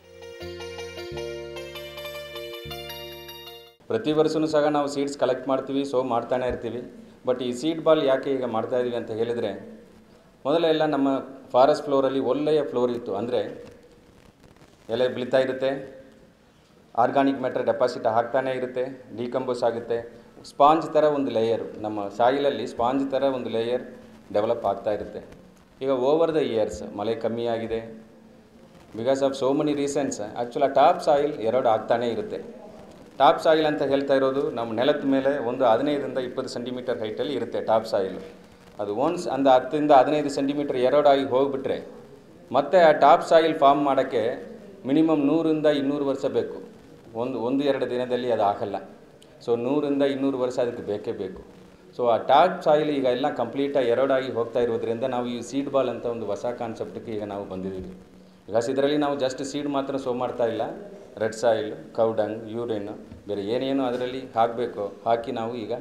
ಪ್ರತಿ ವರ್ಷವೂ ಸಹ ನಾವು ಸೀಡ್ಸ್ ಕಲೆಕ್ಟ್ ಮಾಡ್ತೀವಿ ಸೊ ಮಾಡ್ತಾನೆ ಇರ್ತೀವಿ ಬಟ್ ಈ ಸೀಡ್ ಬಾಲ್ ಯಾಕೆ ಈಗ ಮಾಡ್ತಾ ಇದೀವಿ ಅಂತ ಹೇಳಿದರೆ ಮೊದಲೆಲ್ಲ ನಮ್ಮ ಫಾರೆಸ್ಟ್ ಫ್ಲೋರಲ್ಲಿ ಒಳ್ಳೆಯ ಫ್ಲೋರ್ ಇತ್ತು ಅಂದರೆ ಎಲೆ ಬೀಳ್ತಾ ಇರುತ್ತೆ ಆರ್ಗಾನಿಕ್ ಮ್ಯಾಟರ್ ಡೆಪಾಸಿಟ್ ಆಗ್ತಾನೆ ಇರುತ್ತೆ ಡಿಕಂಪೋಸ್ ಆಗುತ್ತೆ ಸ್ಪಾಂಜ್ ಥರ ಒಂದು ಲೇಯರು ನಮ್ಮ ಸಾಯಿಲಲ್ಲಿ ಸ್ಪಾಂಜ್ ಥರ ಒಂದು ಲೇಯರ್ ಡೆವಲಪ್ ಆಗ್ತಾ ಇರುತ್ತೆ ಈಗ ಓವರ್ ದ ಇಯರ್ಸ್ ಮಳೆ ಕಮ್ಮಿ ಆಗಿದೆ because of so many reasons actually top soil ಎರಡು ಆಗ್ತಾನೇ ಇರುತ್ತೆ ಟಾಪ್ ಸಾಯಿಲ್ ಅಂತ ಹೇಳ್ತಾ ಇರೋದು ನಮ್ಮ ನೆಲದ ಮೇಲೆ ಒಂದು ಹದಿನೈದರಿಂದ ಇಪ್ಪತ್ತು ಸೆಂಟಿಮೀಟರ್ ಹೈಟಲ್ಲಿ ಇರುತ್ತೆ ಟಾಪ್ ಸಾಯಿಲ್ ಅದು ಒನ್ಸ್ ಅಂದ ಹತ್ತರಿಂದ ಹದಿನೈದು ಸೆಂಟಿಮೀಟರ್ ಎರಡಾಗಿ ಹೋಗಿಬಿಟ್ರೆ ಮತ್ತೆ ಆ ಟಾಪ್ ಸಾಯಿಲ್ ಫಾರ್ಮ್ ಮಾಡೋಕ್ಕೆ ಮಿನಿಮಮ್ ನೂರಿಂದ ಇನ್ನೂರು ವರ್ಷ ಬೇಕು ಒಂದು ಒಂದು ಎರಡು ದಿನದಲ್ಲಿ ಅದು ಆಗಲ್ಲ ಸೊ ನೂರಿಂದ ಇನ್ನೂರು ವರ್ಷ ಅದಕ್ಕೆ ಬೇಕೇ ಬೇಕು ಸೊ ಆ ಟಾಪ್ ಸಾಯಿಲ್ ಈಗ ಎಲ್ಲ ಕಂಪ್ಲೀಟಾಗಿ ಎರಡಾಗಿ ಹೋಗ್ತಾ ಇರೋದ್ರಿಂದ ನಾವು ಈ ಸೀಡ್ ಬಾಲ್ ಅಂತ ಒಂದು ಹೊಸ ಕಾನ್ಸೆಪ್ಟ್ಗೆ ಈಗ ನಾವು ಬಂದಿದ್ದೀವಿ ಬಿಕಾಸ್ ಇದರಲ್ಲಿ ನಾವು ಜಸ್ಟ್ ಸೀಡ್ ಮಾತ್ರ ಸೋ ಮಾಡ್ತಾ ಇಲ್ಲ ರೆಡ್ ಸಾಯಿಲ್ ಕೌಡಂಗ್ ಯೂರಿನ್ ಬೇರೆ ಏನೇನು ಅದರಲ್ಲಿ ಹಾಕಬೇಕು ಹಾಕಿ ನಾವು ಈಗ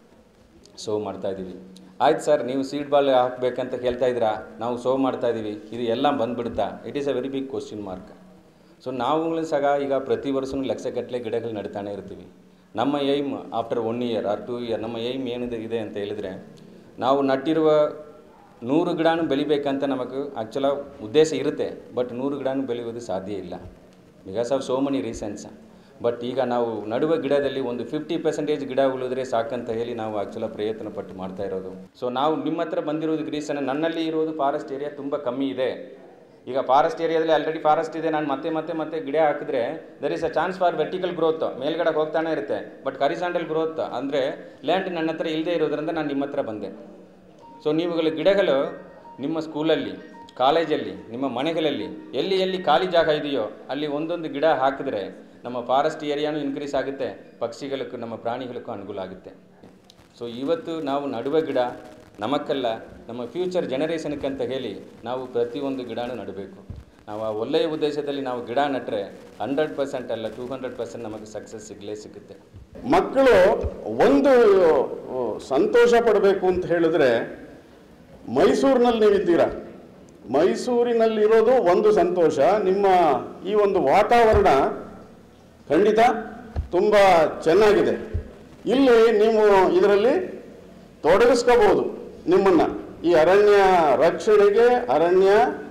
ಸೋ ಮಾಡ್ತಾ ಇದ್ದೀವಿ ಆಯ್ತು ಸರ್ ನೀವು ಸೀಡ್ ಬಾಲ್ ಹಾಕಬೇಕಂತ ಕೇಳ್ತಾ ಇದ್ದೀರಾ ನಾವು ಸೋ ಮಾಡ್ತಾ ಇದ್ದೀವಿ ಇದು ಎಲ್ಲ ಬಂದ್ಬಿಡುತ್ತಾ it is a very big question mark so ನಾವುಗಳು ಸಹ ಈಗ ಪ್ರತಿ ವರ್ಷವೂ ಲಕ್ಷಗಟ್ಟಲೆ ಗಿಡಗಳು ನಡ್ತಾನೆ ಇರ್ತೀವಿ ನಮ್ಮ aim after one year or two year ನಮ್ಮ ಏಯ್ಮ್ ಏನಿದೆ ಇದೆ ಅಂತ ಹೇಳಿದರೆ ನಾವು ನಟ್ಟಿರುವ ನೂರು ಗಿಡನೂ ಬೆಳಿಬೇಕಂತ ನಮಗೆ ಆ್ಯಕ್ಚುಲ ಉದ್ದೇಶ ಇರುತ್ತೆ ಬಟ್ ನೂರು ಗಿಡನೂ ಬೆಳೆಯೋದು ಸಾಧ್ಯ ಇಲ್ಲ because of so many reasons but ಈಗ ನಾವು ನಡುವ ಗಿಡದಲ್ಲಿ ಒಂದು ಫಿಫ್ಟಿ ಪರ್ಸೆಂಟೇಜ್ ಗಿಡ ಉಳಿದ್ರೆ ಸಾಕಂತ ಹೇಳಿ ನಾವು ಆ್ಯಕ್ಚುಲ ಪ್ರಯತ್ನ ಪಟ್ಟು ಮಾಡ್ತಾ ಇರೋದು ಸೊ ನಾವು ನಿಮ್ಮ ಹತ್ರ ಬಂದಿರೋದಕ್ಕೆ ರೀಸನ್ ನನ್ನಲ್ಲಿ ಇರೋದು ಫಾರೆಸ್ಟ್ ಏರಿಯಾ ತುಂಬ ಕಮ್ಮಿ ಇದೆ ಈಗ ಫಾರೆಸ್ಟ್ ಏರಿಯಾದಲ್ಲಿ ಆಲ್ರೆಡಿ ಫಾರೆಸ್ಟ್ ಇದೆ ನಾನು ಮತ್ತೆ ಮತ್ತೆ ಮತ್ತೆ ಗಿಡ ಹಾಕಿದ್ರೆ there is a chance for vertical growth ಮೇಲ್ಗಡೆ ಹೋಗ್ತಾನೆ ಇರುತ್ತೆ ಬಟ್ ಕರಿಸಾಂಡಲ್ ಗ್ರೋತ್ ಅಂದರೆ ಲ್ಯಾಂಡ್ ನನ್ನ ಹತ್ರ ಇಲ್ಲದೆ ಇರೋದ್ರಿಂದ ನಾನು ನಿಮ್ಮ ಹತ್ರ ಬಂದೆ ಸೊ ನೀವುಗಳು ಗಿಡಗಳು ನಿಮ್ಮ ಸ್ಕೂಲಲ್ಲಿ ಕಾಲೇಜಲ್ಲಿ ನಿಮ್ಮ ಮನೆಗಳಲ್ಲಿ ಎಲ್ಲಿ ಎಲ್ಲಿ ಖಾಲಿ ಜಾಗ ಇದೆಯೋ ಅಲ್ಲಿ ಒಂದೊಂದು ಗಿಡ ಹಾಕಿದ್ರೆ ನಮ್ಮ ಫಾರೆಸ್ಟ್ ಏರಿಯಾನು ಇನ್ಕ್ರೀಸ್ ಆಗುತ್ತೆ ಪಕ್ಷಿಗಳಿಗೂ ನಮ್ಮ ಪ್ರಾಣಿಗಳಿಗೂ ಅನುಕೂಲ ಆಗುತ್ತೆ ಸೊ ಇವತ್ತು ನಾವು ನಡುವ ಗಿಡ ನಮಕ್ಕಲ್ಲ ನಮ್ಮ ಫ್ಯೂಚರ್ ಜನರೇಷನ್ಗೆ ಅಂತ ಹೇಳಿ ನಾವು ಪ್ರತಿಯೊಂದು ಗಿಡನೂ ನಡಬೇಕು ನಾವು ಆ ಒಳ್ಳೆಯ ಉದ್ದೇಶದಲ್ಲಿ ನಾವು ಗಿಡ ನಟ್ಟರೆ ಹಂಡ್ರೆಡ್ ಪರ್ಸೆಂಟ್ ಅಲ್ಲ ಟೂ ಹಂಡ್ರೆಡ್ ಪರ್ಸೆಂಟ್ ನಮಗೆ ಸಕ್ಸಸ್ ಸಿಗಲೇ ಸಿಗುತ್ತೆ ಮಕ್ಕಳು ಒಂದು ಸಂತೋಷ ಪಡಬೇಕು ಅಂತ ಹೇಳಿದ್ರೆ ಮೈಸೂರಿನಲ್ಲಿ ನೀವಿದ್ದೀರಾ ಮೈಸೂರಿನಲ್ಲಿರೋದು ಒಂದು ಸಂತೋಷ ನಿಮ್ಮ ಈ ಒಂದು ವಾತಾವರಣ ಖಂಡಿತ ತುಂಬ ಚೆನ್ನಾಗಿದೆ ಇಲ್ಲಿ ನೀವು ಇದರಲ್ಲಿ ತೊಡಗಿಸ್ಕೋಬಹುದು ನಿಮ್ಮನ್ನ ಈ ಅರಣ್ಯ ರಕ್ಷಣೆಗೆ ಅರಣ್ಯ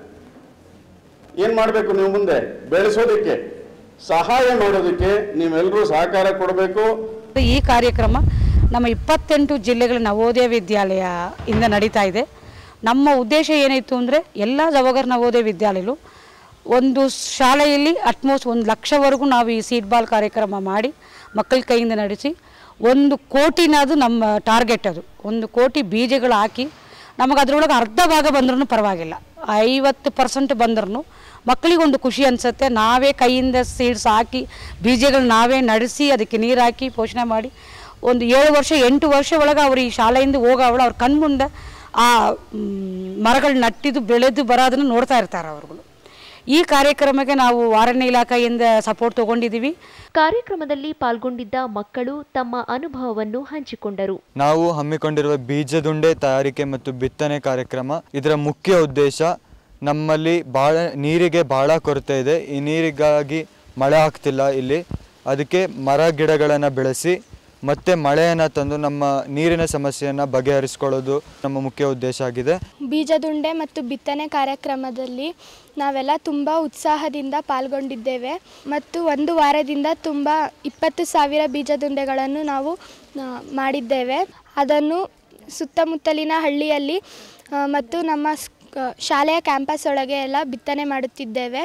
ಏನು ಮಾಡಬೇಕು ನೀವು ಮುಂದೆ ಬೆಳೆಸೋದಕ್ಕೆ ಸಹಾಯ ಮಾಡೋದಕ್ಕೆ ನೀವೆಲ್ಲರೂ ಸಹಕಾರ ಕೊಡಬೇಕು ಈ ಕಾರ್ಯಕ್ರಮ ನಮ್ಮ ಇಪ್ಪತ್ತೆಂಟು ಜಿಲ್ಲೆಗಳ ನವೋದಯ ವಿದ್ಯಾಲಯ ಇಂದ ನಡೀತಾ ಇದೆ ನಮ್ಮ ಉದ್ದೇಶ ಏನಿತ್ತು ಅಂದರೆ ಎಲ್ಲ ಜವಾಗರ್ ನವೋದಯ ವಿದ್ಯಾಲಯಗಳು ಒಂದು ಶಾಲೆಯಲ್ಲಿ ಅಟ್ಮೋಸ್ಟ್ ಒಂದು ಲಕ್ಷವರೆಗೂ ನಾವು ಈ ಸೀಟ್ ಬಾಲ್ ಕಾರ್ಯಕ್ರಮ ಮಾಡಿ ಮಕ್ಕಳ ಕೈಯಿಂದ ನಡೆಸಿ ಒಂದು ಕೋಟಿನದು ನಮ್ಮ ಟಾರ್ಗೆಟ್ ಅದು ಒಂದು ಕೋಟಿ ಬೀಜಗಳು ಹಾಕಿ ನಮಗೆ ಅದರೊಳಗೆ ಅರ್ಧ ಭಾಗ ಬಂದ್ರೂ ಪರವಾಗಿಲ್ಲ ಐವತ್ತು ಪರ್ಸೆಂಟ್ ಬಂದ್ರೂ ಮಕ್ಕಳಿಗೊಂದು ಖುಷಿ ಅನಿಸುತ್ತೆ ನಾವೇ ಕೈಯಿಂದ ಸೀಡ್ಸ್ ಹಾಕಿ ಬೀಜಗಳು ನಾವೇ ನಡೆಸಿ ಅದಕ್ಕೆ ನೀರು ಹಾಕಿ ಪೋಷಣೆ ಮಾಡಿ ಒಂದು ಏಳು ವರ್ಷ ಎಂಟು ವರ್ಷ ಒಳಗೆ ಅವ್ರು ಈ ಶಾಲೆಯಿಂದ ಹೋಗೋವಳು ಅವ್ರ ಕಣ್ಮುಂದೆ ಆ ಮರಗಳು ನಟ್ಟಿದ್ದು ಬೆಳೆದು ಬರೋದನ್ನು ನೋಡ್ತಾ ಇರ್ತಾರೆ ಅವ್ರುಗಳು ಈ ಕಾರ್ಯಕ್ರಮಕ್ಕೆ ನಾವು ಅರಣ್ಯ ಇಲಾಖೆಯಿಂದ ಸಪೋರ್ಟ್ ತೊಗೊಂಡಿದ್ದೀವಿ ಕಾರ್ಯಕ್ರಮದಲ್ಲಿ ಪಾಲ್ಗೊಂಡಿದ್ದ ಮಕ್ಕಳು ತಮ್ಮ ಅನುಭವವನ್ನು ಹಂಚಿಕೊಂಡರು ನಾವು ಹಮ್ಮಿಕೊಂಡಿರುವ ಬೀಜದುಂಡೆ ತಯಾರಿಕೆ ಮತ್ತು ಬಿತ್ತನೆ ಕಾರ್ಯಕ್ರಮ ಇದರ ಮುಖ್ಯ ಉದ್ದೇಶ ನಮ್ಮಲ್ಲಿ ಭಾಳ ನೀರಿಗೆ ಭಾಳ ಕೊರತೆ ಇದೆ ಈ ನೀರಿಗಾಗಿ ಮಳೆ ಆಗ್ತಿಲ್ಲ ಇಲ್ಲಿ ಅದಕ್ಕೆ ಮರ ಗಿಡಗಳನ್ನು ಬೆಳೆಸಿ ಮತ್ತೆ ಮಳೆಯನ್ನು ತಂದು ನಮ್ಮ ನೀರಿನ ಸಮಸ್ಯೆಯನ್ನು ಬಗೆಹರಿಸ್ಕೊಳ್ಳೋದು ನಮ್ಮ ಮುಖ್ಯ ಉದ್ದೇಶ ಆಗಿದೆ ಬೀಜದುಂಡೆ ಮತ್ತು ಬಿತ್ತನೆ ಕಾರ್ಯಕ್ರಮದಲ್ಲಿ ನಾವೆಲ್ಲ ತುಂಬ ಉತ್ಸಾಹದಿಂದ ಪಾಲ್ಗೊಂಡಿದ್ದೇವೆ ಮತ್ತು ಒಂದು ವಾರದಿಂದ ತುಂಬ ಇಪ್ಪತ್ತು ಸಾವಿರ ಬೀಜದುಂಡೆಗಳನ್ನು ನಾವು ಆ, ಮಾಡಿದ್ದೇವೆ ಅದನ್ನು ಸುತ್ತಮುತ್ತಲಿನ ಹಳ್ಳಿಯಲ್ಲಿ ಆ, ಮತ್ತು ನಮ್ಮ ಸ್- ಆ, ಶಾಲೆಯ ಕ್ಯಾಂಪಸ್ ಒಳಗೆ ಎಲ್ಲ ಬಿತ್ತನೆ ಮಾಡುತ್ತಿದ್ದೇವೆ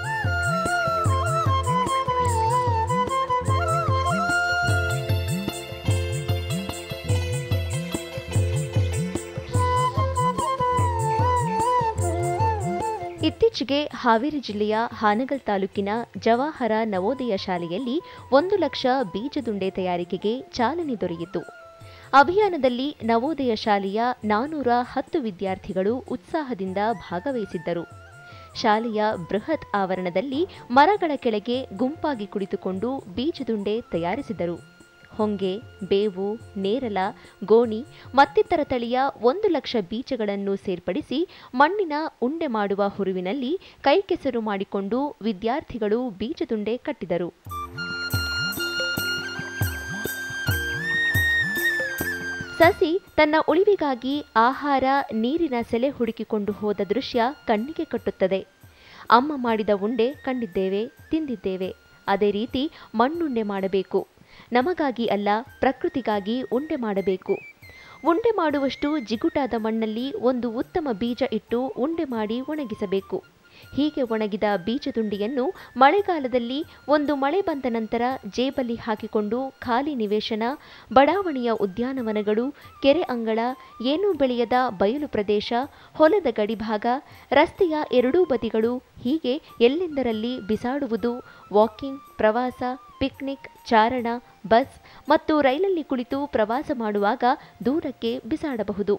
ಇತ್ತೀಚೆಗೆ ಹಾವೇರಿ ಜಿಲ್ಲೆಯ ಹಾನಗಲ್ ತಾಲೂಕಿನ ಜವಾಹರ ನವೋದಯ ಶಾಲೆಯಲ್ಲಿ ಒಂದು ಲಕ್ಷ ಬೀಜದುಂಡೆ ತಯಾರಿಕೆಗೆ ಚಾಲನೆ ದೊರೆಯಿತು ಅಭಿಯಾನದಲ್ಲಿ ನವೋದಯ ಶಾಲೆಯ ನಾನೂರ ಹತ್ತು ವಿದ್ಯಾರ್ಥಿಗಳು ಉತ್ಸಾಹದಿಂದ ಭಾಗವಹಿಸಿದ್ದರು ಶಾಲೆಯ ಬೃಹತ್ ಆವರಣದಲ್ಲಿ ಮರಗಳ ಕೆಳಗೆ ಗುಂಪಾಗಿ ಕುಳಿತುಕೊಂಡು ಬೀಜದುಂಡೆ ತಯಾರಿಸಿದರು ಹೊಂಗೆ ಬೇವು ನೇರಲ ಗೋಣಿ ಮತ್ತಿತರ ತಳಿಯ ಒಂದು ಲಕ್ಷ ಬೀಜಗಳನ್ನು ಸೇರ್ಪಡಿಸಿ ಮಣ್ಣಿನ ಉಂಡೆ ಮಾಡುವ ಹುರುವಿನಲ್ಲಿ ಕೈಕೆಸರು ಮಾಡಿಕೊಂಡು ವಿದ್ಯಾರ್ಥಿಗಳು ಬೀಜದುಂಡೆ ಕಟ್ಟಿದರು ಸಸಿ ತನ್ನ ಉಳಿವಿಗಾಗಿ ಆಹಾರ ನೀರಿನ ಸೆಲೆ ಹುಡುಕಿಕೊಂಡು ಹೋದ ದೃಶ್ಯ ಕಣ್ಣಿಗೆ ಕಟ್ಟುತ್ತದೆ ಅಮ್ಮ ಮಾಡಿದ ಉಂಡೆ ಕಂಡಿದ್ದೇವೆ ತಿಂದಿದ್ದೇವೆ ಅದೇ ರೀತಿ ಮಣ್ಣುಂಡೆ ಮಾಡಬೇಕು ನಮಗಾಗಿ ಅಲ್ಲ ಪ್ರಕೃತಿಗಾಗಿ ಉಂಡೆ ಮಾಡಬೇಕು ಉಂಡೆ ಮಾಡುವಷ್ಟು ಜಿಗುಟಾದ ಮಣ್ಣಲ್ಲಿ ಒಂದು ಉತ್ತಮ ಬೀಜ ಇಟ್ಟು ಉಂಡೆ ಮಾಡಿ ಒಣಗಿಸಬೇಕು ಹೀಗೆ ಒಣಗಿದ ಬೀಜದುಂಡಿಯನ್ನು ಮಳೆಗಾಲದಲ್ಲಿ ಒಂದು ಮಳೆ ಬಂದ ನಂತರ ಜೇಬಲ್ಲಿ ಹಾಕಿಕೊಂಡು ಖಾಲಿ ನಿವೇಶನ ಬಡಾವಣೆಯ ಉದ್ಯಾನವನಗಳು ಕೆರೆ ಅಂಗಳ ಏನೂ ಬೆಳೆಯದ ಬಯಲು ಪ್ರದೇಶ ಹೊಲದ ಗಡಿಭಾಗ ರಸ್ತೆಯ ಎರಡೂ ಬದಿಗಳು ಹೀಗೆ ಎಲ್ಲೆಂದರಲ್ಲಿ ಬಿಸಾಡುವುದು ವಾಕಿಂಗ್ ಪ್ರವಾಸ ಪಿಕ್ನಿಕ್ ಚಾರಣ ಬಸ್ ಮತ್ತು ರೈಲಲ್ಲಿ ಕುಳಿತು ಪ್ರವಾಸ ಮಾಡುವಾಗ ದೂರಕ್ಕೆ ಬಿಸಾಡಬಹುದು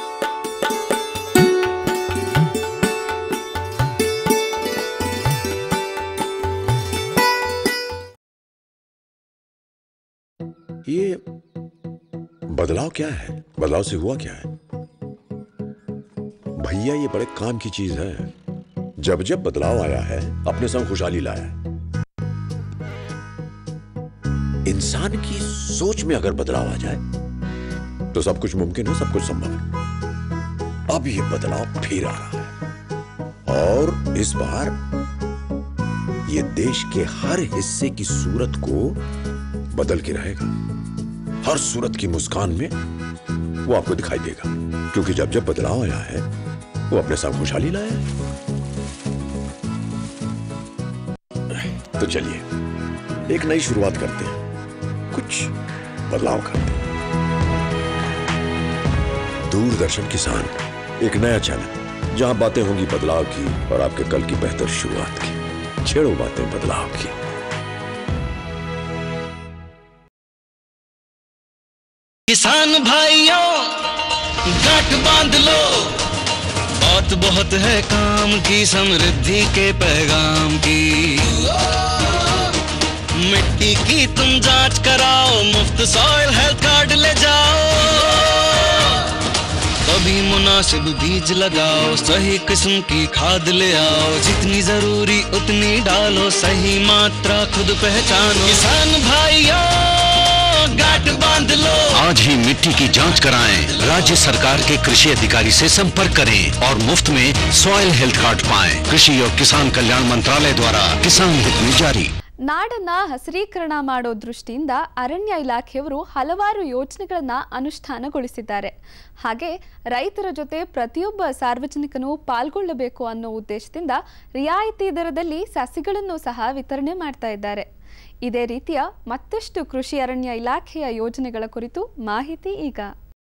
ये बदलाव क्या है बदलाव से हुआ क्या है भैया ये बड़े काम की चीज है जब जब बदलाव आया है अपने संग खुशहाली लाया है इंसान की सोच में अगर बदलाव आ जाए तो सब कुछ मुमकिन है सब कुछ संभव है अब ये बदलाव फिर आ रहा है और इस बार ये देश के हर हिस्से की सूरत को बदल के रहेगा हर सूरत की मुस्कान में वो आपको दिखाई देगा क्योंकि जब जब बदलाव आया है वो अपने साथ खुशहाली लाया है तो चलिए एक नई शुरुआत करते हैं कुछ बदलाव करते हैं दूरदर्शन किसान एक नया चैनल जहां बातें होंगी बदलाव की और आपके कल की बेहतर शुरुआत की छेड़ो बातें बदलाव की किसान भाइयों गांठ बांध लो बहुत बहुत है काम की समृद्धि के पैगाम की मिट्टी की तुम जांच कराओ मुफ्त सॉइल हेल्थ कार्ड ले जाओ कभी मुनासिब बीज लगाओ सही किस्म की खाद ले आओ जितनी जरूरी उतनी डालो सही मात्रा खुद पहचानो किसान भाइयों गांठ बांध लो आज ही मिट्टी की जांच कराएं राज्य सरकार के कृषि अधिकारी से संपर्क करें और मुफ्त में सॉइल हेल्थ कार्ड पाएं कृषि और किसान कल्याण मंत्रालय द्वारा किसान हित में जारी ನಾಡನ್ನ ಹಸಿರೀಕರಣ ಮಾಡೋ ದೃಷ್ಟಿಯಿಂದ ಅರಣ್ಯ ಇಲಾಖೆಯವರು ಹಲವಾರು ಯೋಜನೆಗಳನ್ನ ಅನುಷ್ಠಾನಗೊಳಿಸಿದ್ದಾರೆ ಹಾಗೆ ರೈತರ ಜೊತೆ ಪ್ರತಿಯೊಬ್ಬ ಸಾರ್ವಜನಿಕನು ಪಾಲ್ಗೊಳ್ಳಬೇಕು ಅನ್ನೋ ಉದ್ದೇಶದಿಂದ ರಿಯಾಯಿತಿ ದರದಲ್ಲಿ ಸಸಿಗಳನ್ನು ಸಹ ವಿತರಣೆ ಮಾಡ್ತಾ ಇದ್ದಾರೆ ಇದೇ ರೀತಿಯ ಮತ್ತಷ್ಟು ಕೃಷಿ ಅರಣ್ಯ ಇಲಾಖೆಯ ಯೋಜನೆಗಳ ಕುರಿತು ಮಾಹಿತಿ ಈಗ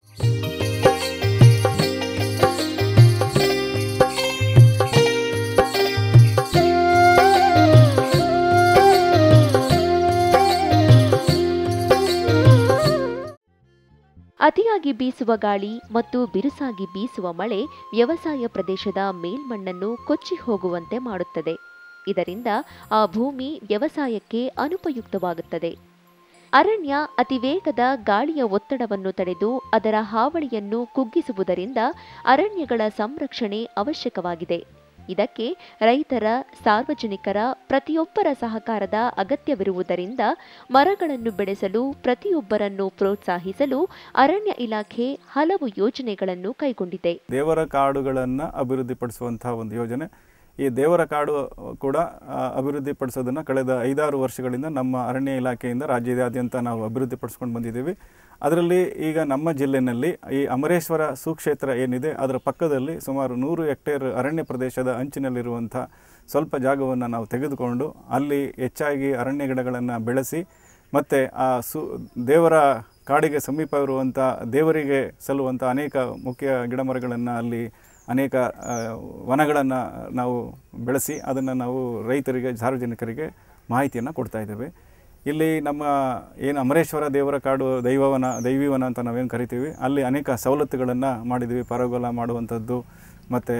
ಅತಿಯಾಗಿ ಬೀಸುವ ಗಾಳಿ ಮತ್ತು ಬಿರುಸಾಗಿ ಬೀಸುವ ಮಳೆ ವ್ಯವಸಾಯ ಪ್ರದೇಶದ ಮೇಲ್ಮಣ್ಣನ್ನು ಕೊಚ್ಚಿ ಹೋಗುವಂತೆ ಮಾಡುತ್ತದೆ ಇದರಿಂದ ಆ ಭೂಮಿ ವ್ಯವಸಾಯಕ್ಕೆ ಅನುಪಯುಕ್ತವಾಗುತ್ತದೆ ಅರಣ್ಯ ಅತಿ ವೇಗದ ಗಾಳಿಯ ಒತ್ತಡವನ್ನು ತಡೆದು ಅದರ ಹಾವಳಿಯನ್ನು ಕುಗ್ಗಿಸುವುದರಿಂದ ಅರಣ್ಯಗಳ ಸಂರಕ್ಷಣೆ ಅವಶ್ಯಕವಾಗಿದೆ ಇದಕ್ಕೆ ರೈತರ ಸಾರ್ವಜನಿಕರ ಪ್ರತಿಯೊಬ್ಬರ ಸಹಕಾರದ ಅಗತ್ಯವಿರುವುದರಿಂದ ಮರಗಳನ್ನು ಬೆಳೆಸಲು ಪ್ರತಿಯೊಬ್ಬರನ್ನು ಪ್ರೋತ್ಸಾಹಿಸಲು ಅರಣ್ಯ ಇಲಾಖೆ ಹಲವು ಯೋಜನೆಗಳನ್ನು ಕೈಗೊಂಡಿದೆ ದೇವರ ಕಾಡುಗಳನ್ನು ಅಭಿವೃದ್ಧಿಪಡಿಸುವಂತಹ ಒಂದು ಯೋಜನೆ ಈ ದೇವರ ಕಾಡು ಕೂಡ ಆ, ಅಭಿವೃದ್ಧಿಪಡಿಸೋದನ್ನು ಕಳೆದ ಐದಾರು ವರ್ಷಗಳಿಂದ ನಮ್ಮ ಅರಣ್ಯ ಇಲಾಖೆಯಿಂದ ರಾಜ್ಯದಾದ್ಯಂತ ನಾವು ಅಭಿವೃದ್ಧಿಪಡಿಸ್ಕೊಂಡು ಬಂದಿದ್ದೀವಿ ಅದರಲ್ಲಿ ಈಗ ನಮ್ಮ ಜಿಲ್ಲೆಯಲ್ಲಿ ಈ ಅಮರೇಶ್ವರ ಸುಕ್ಷೇತ್ರ ಏನಿದೆ ಅದರ ಪಕ್ಕದಲ್ಲಿ ಸುಮಾರು ನೂರು ಹೆಕ್ಟೇರ್ ಅರಣ್ಯ ಪ್ರದೇಶದ ಅಂಚಿನಲ್ಲಿರುವಂಥ ಸ್ವಲ್ಪ ಜಾಗವನ್ನು ನಾವು ತೆಗೆದುಕೊಂಡು ಅಲ್ಲಿ ಹೆಚ್ಚಾಗಿ ಅರಣ್ಯ ಗಿಡಗಳನ್ನು ಬೆಳೆಸಿ ಮತ್ತು ಆ ಸು ದೇವರ ಕಾಡಿಗೆ ಸಮೀಪ ಇರುವಂಥ ದೇವರಿಗೆ ಸಲ್ಲುವಂಥ ಅನೇಕ ಮುಖ್ಯ ಗಿಡಮರಗಳನ್ನು ಅಲ್ಲಿ ಅನೇಕ ವನಗಳನ್ನು ನಾವು ಬೆಳೆಸಿ ಅದನ್ನು ನಾವು ರೈತರಿಗೆ ಸಾರ್ವಜನಿಕರಿಗೆ ಮಾಹಿತಿಯನ್ನು ಕೊಡ್ತಾ ಇದ್ದೇವೆ ಇಲ್ಲಿ ನಮ್ಮ ಏನು ಅಮರೇಶ್ವರ ದೇವರ ಕಾಡು ದೈವವನ ದೈವಿವನ ಅಂತ ನಾವೇನು ಕರಿತೀವಿ ಅಲ್ಲಿ ಅನೇಕ ಸವಲತ್ತುಗಳನ್ನು ಮಾಡಿದ್ದೀವಿ ಪರಗೋಲ ಮಾಡುವಂಥದ್ದು ಮತ್ತು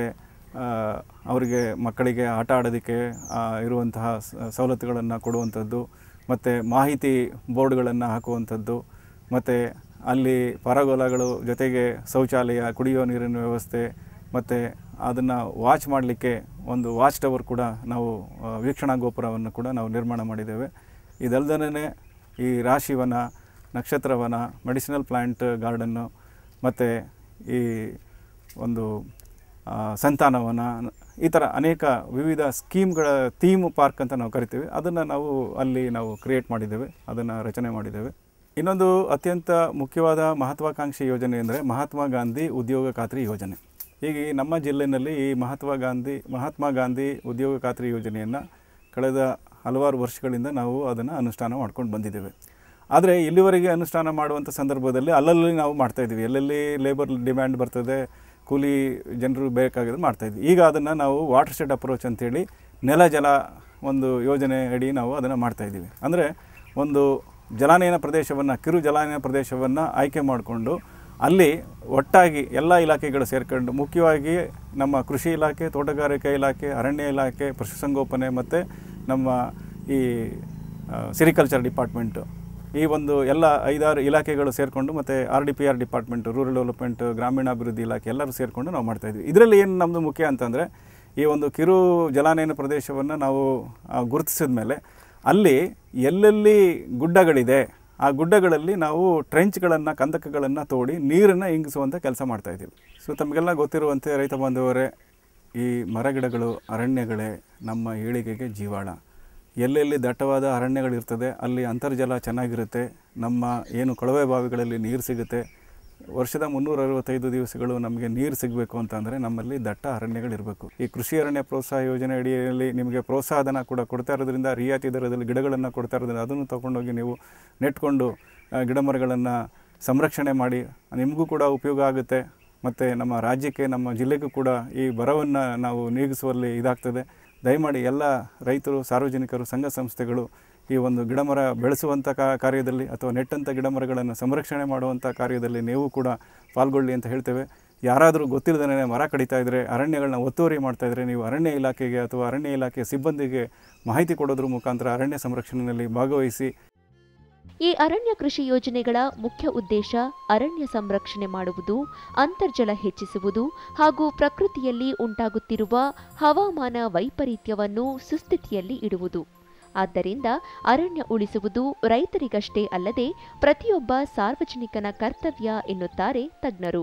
ಅವರಿಗೆ ಮಕ್ಕಳಿಗೆ ಆಟ ಆಡೋದಕ್ಕೆ ಆ, ಇರುವಂತಹ ಸ- ಸವಲತ್ತುಗಳನ್ನು ಕೊಡುವಂಥದ್ದು ಮತ್ತು ಮಾಹಿತಿ ಬೋರ್ಡ್ಗಳನ್ನು ಹಾಕುವಂಥದ್ದು ಮತ್ತು ಅಲ್ಲಿ ಪರಗೋಲಗಳು ಜೊತೆಗೆ ಶೌಚಾಲಯ ಕುಡಿಯುವ ನೀರಿನ ವ್ಯವಸ್ಥೆ ಮತ್ತು ಅದನ್ನು ವಾಚ್ ಮಾಡಲಿಕ್ಕೆ ಒಂದು ವಾಚ್ ಟವರ್ ಕೂಡ ನಾವು ಆ, ವೀಕ್ಷಣಾ ಗೋಪುರವನ್ನು ಕೂಡ ನಾವು ನಿರ್ಮಾಣ ಮಾಡಿದ್ದೇವೆ ಇದಲ್ದೇ ಈ ರಾಶಿವನ ನಕ್ಷತ್ರವನ ಮೆಡಿಸಿನಲ್ ಪ್ಲ್ಯಾಂಟ್ ಗಾರ್ಡನ್ನು ಮತ್ತು ಈ ಒಂದು ಆ, ಸಂತಾನವನ ಈ ಥರ ಅನೇಕ ವಿವಿಧ ಸ್ಕೀಮ್ಗಳ ಥೀಮ್ ಪಾರ್ಕ್ ಅಂತ ನಾವು ಕರಿತೀವಿ ಅದನ್ನು ನಾವು ಅಲ್ಲಿ ನಾವು ಕ್ರಿಯೇಟ್ ಮಾಡಿದ್ದೇವೆ ಅದನ್ನು ರಚನೆ ಮಾಡಿದ್ದೇವೆ ಇನ್ನೊಂದು ಅತ್ಯಂತ ಮುಖ್ಯವಾದ ಮಹತ್ವಾಕಾಂಕ್ಷಿ ಯೋಜನೆ ಅಂದರೆ ಮಹಾತ್ಮ ಗಾಂಧಿ ಉದ್ಯೋಗ ಖಾತ್ರಿ ಯೋಜನೆ ಈಗ ಈ ನಮ್ಮ ಜಿಲ್ಲೆಯಲ್ಲಿ ಈ ಮಹಾತ್ಮ ಗಾಂಧಿ ಮಹಾತ್ಮ ಗಾಂಧಿ ಉದ್ಯೋಗ ಖಾತ್ರಿ ಯೋಜನೆಯನ್ನು ಕಳೆದ ಹಲವಾರು ವರ್ಷಗಳಿಂದ ನಾವು ಅದನ್ನು ಅನುಷ್ಠಾನ ಮಾಡ್ಕೊಂಡು ಬಂದಿದ್ದೇವೆ ಆದರೆ ಇಲ್ಲಿವರೆಗೆ ಅನುಷ್ಠಾನ ಮಾಡುವಂಥ ಸಂದರ್ಭದಲ್ಲಿ ಅಲ್ಲಲ್ಲಿ ನಾವು ಮಾಡ್ತಾಯಿದ್ವಿ ಎಲ್ಲೆಲ್ಲಿ ಲೇಬರ್ ಡಿಮ್ಯಾಂಡ್ ಬರ್ತದೆ ಕೂಲಿ ಜನರು ಬೇಕಾಗಿದ್ದು ಮಾಡ್ತಾಯಿದ್ವಿ ಈಗ ಅದನ್ನು ನಾವು ವಾಟರ್ ಶೆಡ್ ಅಪ್ರೋಚ್ ಅಂತೇಳಿ ನೆಲ ಜಲ ಒಂದು ಯೋಜನೆ ಅಡಿ ನಾವು ಅದನ್ನು ಮಾಡ್ತಾಯಿದ್ದೀವಿ ಅಂದರೆ ಒಂದು ಜಲಾನಯನ ಪ್ರದೇಶವನ್ನು ಕಿರು ಜಲಾನಯನ ಪ್ರದೇಶವನ್ನು ಆಯ್ಕೆ ಮಾಡಿಕೊಂಡು ಅಲ್ಲಿ ಒಟ್ಟಾಗಿ ಎಲ್ಲ ಇಲಾಖೆಗಳು ಸೇರ್ಕೊಂಡು ಮುಖ್ಯವಾಗಿ ನಮ್ಮ ಕೃಷಿ ಇಲಾಖೆ ತೋಟಗಾರಿಕೆ ಇಲಾಖೆ ಅರಣ್ಯ ಇಲಾಖೆ ಪಶುಸಂಗೋಪನೆ ಮತ್ತು ನಮ್ಮ ಈ ಸಿರಿಕಲ್ಚರ್ ಡಿಪಾರ್ಟ್ಮೆಂಟು ಈ ಒಂದು ಎಲ್ಲ ಐದಾರು ಇಲಾಖೆಗಳು ಸೇರಿಕೊಂಡು ಮತ್ತು R D P R department rural development ಗ್ರಾಮೀಣಾಭಿವೃದ್ಧಿ ಇಲಾಖೆ ಎಲ್ಲರೂ ಸೇರಿಕೊಂಡು ನಾವು ಮಾಡ್ತಾಯಿದ್ವಿ ಇದರಲ್ಲಿ ಏನು ನಮ್ಮದು ಮುಖ್ಯ ಅಂತಂದರೆ ಈ ಒಂದು ಕಿರು ಜಲಾನಯನ ಪ್ರದೇಶವನ್ನು ನಾವು ಗುರುತಿಸಿದ ಮೇಲೆ ಅಲ್ಲಿ ಎಲ್ಲೆಲ್ಲಿ ಗುಡ್ಡಗಳಿದೆ ಆ ಗುಡ್ಡಗಳಲ್ಲಿ ನಾವು ಟ್ರೆಂಚ್ಗಳನ್ನು ಕಂದಕಗಳನ್ನು ತೋಡಿ ನೀರನ್ನು ಇಂಗಿಸುವಂಥ ಕೆಲಸ ಮಾಡ್ತಾಯಿದ್ದೀವಿ ಸೊ ತಮಗೆಲ್ಲ ಗೊತ್ತಿರುವಂತೆ ರೈತ ಬಾಂಧವರೇ ಈ ಮರಗಿಡಗಳು ಅರಣ್ಯಗಳೇ ನಮ್ಮ ಏಳಿಗೆಗೆ ಜೀವಾಳ ಎಲ್ಲೆಲ್ಲಿ ದಟ್ಟವಾದ ಅರಣ್ಯಗಳಿರ್ತದೆ ಅಲ್ಲಿ ಅಂತರ್ಜಲ ಚೆನ್ನಾಗಿರುತ್ತೆ ನಮ್ಮ ಏನು ಕೊಳವೆ ಬಾವಿಗಳಲ್ಲಿ ನೀರು ಸಿಗುತ್ತೆ ವರ್ಷದ ಮುನ್ನೂರ ಅರವತ್ತೈದು ದಿವಸಗಳು ನಮಗೆ ನೀರು ಸಿಗಬೇಕು ಅಂತಂದರೆ ನಮ್ಮಲ್ಲಿ ದಟ್ಟ ಅರಣ್ಯಗಳಿರಬೇಕು ಈ ಕೃಷಿ ಅರಣ್ಯ ಪ್ರೋತ್ಸಾಹ ಯೋಜನೆ ಅಡಿಯಲ್ಲಿ ನಿಮಗೆ ಪ್ರೋತ್ಸಾಹಧನ ಕೂಡ ಕೊಡ್ತಾ ಇರೋದ್ರಿಂದ ರಿಯಾಯಿತಿ ದರದಲ್ಲಿ ಗಿಡಗಳನ್ನು ಕೊಡ್ತಾ ಇರೋದ್ರಿಂದ ಅದನ್ನು ತೊಗೊಂಡೋಗಿ ನೀವು ನೆಟ್ಕೊಂಡು ಗಿಡ ಮರಗಳನ್ನು ಸಂರಕ್ಷಣೆ ಮಾಡಿ ನಿಮಗೂ ಕೂಡ ಉಪಯೋಗ ಆಗುತ್ತೆ ಮತ್ತು ನಮ್ಮ ರಾಜ್ಯಕ್ಕೆ ನಮ್ಮ ಜಿಲ್ಲೆಗೂ ಕೂಡ ಈ ಬರವನ್ನು ನಾವು ನೀಗಿಸುವಲ್ಲಿ ಇದಾಗ್ತದೆ ದಯಮಾಡಿ ಎಲ್ಲ ರೈತರು ಸಾರ್ವಜನಿಕರು ಸಂಘ ಸಂಸ್ಥೆಗಳು ಈ ಒಂದು ಗಿಡಮರ ಬೆಳೆಸುವಂಥ ಕಾರ್ಯದಲ್ಲಿ ಅಥವಾ ನೆಟ್ಟಂಥ ಗಿಡಮರಗಳನ್ನು ಸಂರಕ್ಷಣೆ ಮಾಡುವಂಥ ಕಾರ್ಯದಲ್ಲಿ ನೀವು ಕೂಡ ಪಾಲ್ಗೊಳ್ಳಿ ಅಂತ ಹೇಳ್ತೇವೆ ಯಾರಾದರೂ ಗೊತ್ತಿಲ್ಲದೇ ಮರ ಕಡಿತಾ ಇದ್ದರೆ ಅರಣ್ಯಗಳನ್ನ ಒತ್ತುವರಿ ಮಾಡ್ತಾ ಇದ್ದರೆ ನೀವು ಅರಣ್ಯ ಇಲಾಖೆಗೆ ಅಥವಾ ಅರಣ್ಯ ಇಲಾಖೆಯ ಸಿಬ್ಬಂದಿಗೆ ಮಾಹಿತಿ ಕೊಡೋದ್ರ ಮುಖಾಂತರ ಅರಣ್ಯ ಸಂರಕ್ಷಣೆಯಲ್ಲಿ ಭಾಗವಹಿಸಿ ಈ ಅರಣ್ಯ ಕೃಷಿ ಯೋಜನೆಗಳ ಮುಖ್ಯ ಉದ್ದೇಶ ಅರಣ್ಯ ಸಂರಕ್ಷಣೆ ಮಾಡುವುದು ಅಂತರ್ಜಲ ಹೆಚ್ಚಿಸುವುದು ಹಾಗೂ ಪ್ರಕೃತಿಯಲ್ಲಿ ಉಂಟಾಗುತ್ತಿರುವ ಹವಾಮಾನ ವೈಪರೀತ್ಯವನ್ನು ಸುಸ್ಥಿತಿಯಲ್ಲಿ ಇಡುವುದು ಆದ್ದರಿಂದ ಅರಣ್ಯ ಉಳಿಸುವುದು ರೈತರಿಗಷ್ಟೇ ಅಲ್ಲದೆ ಪ್ರತಿಯೊಬ್ಬ ಸಾರ್ವಜನಿಕನ ಕರ್ತವ್ಯ ಎನ್ನುತ್ತಾರೆ ತಜ್ಞರು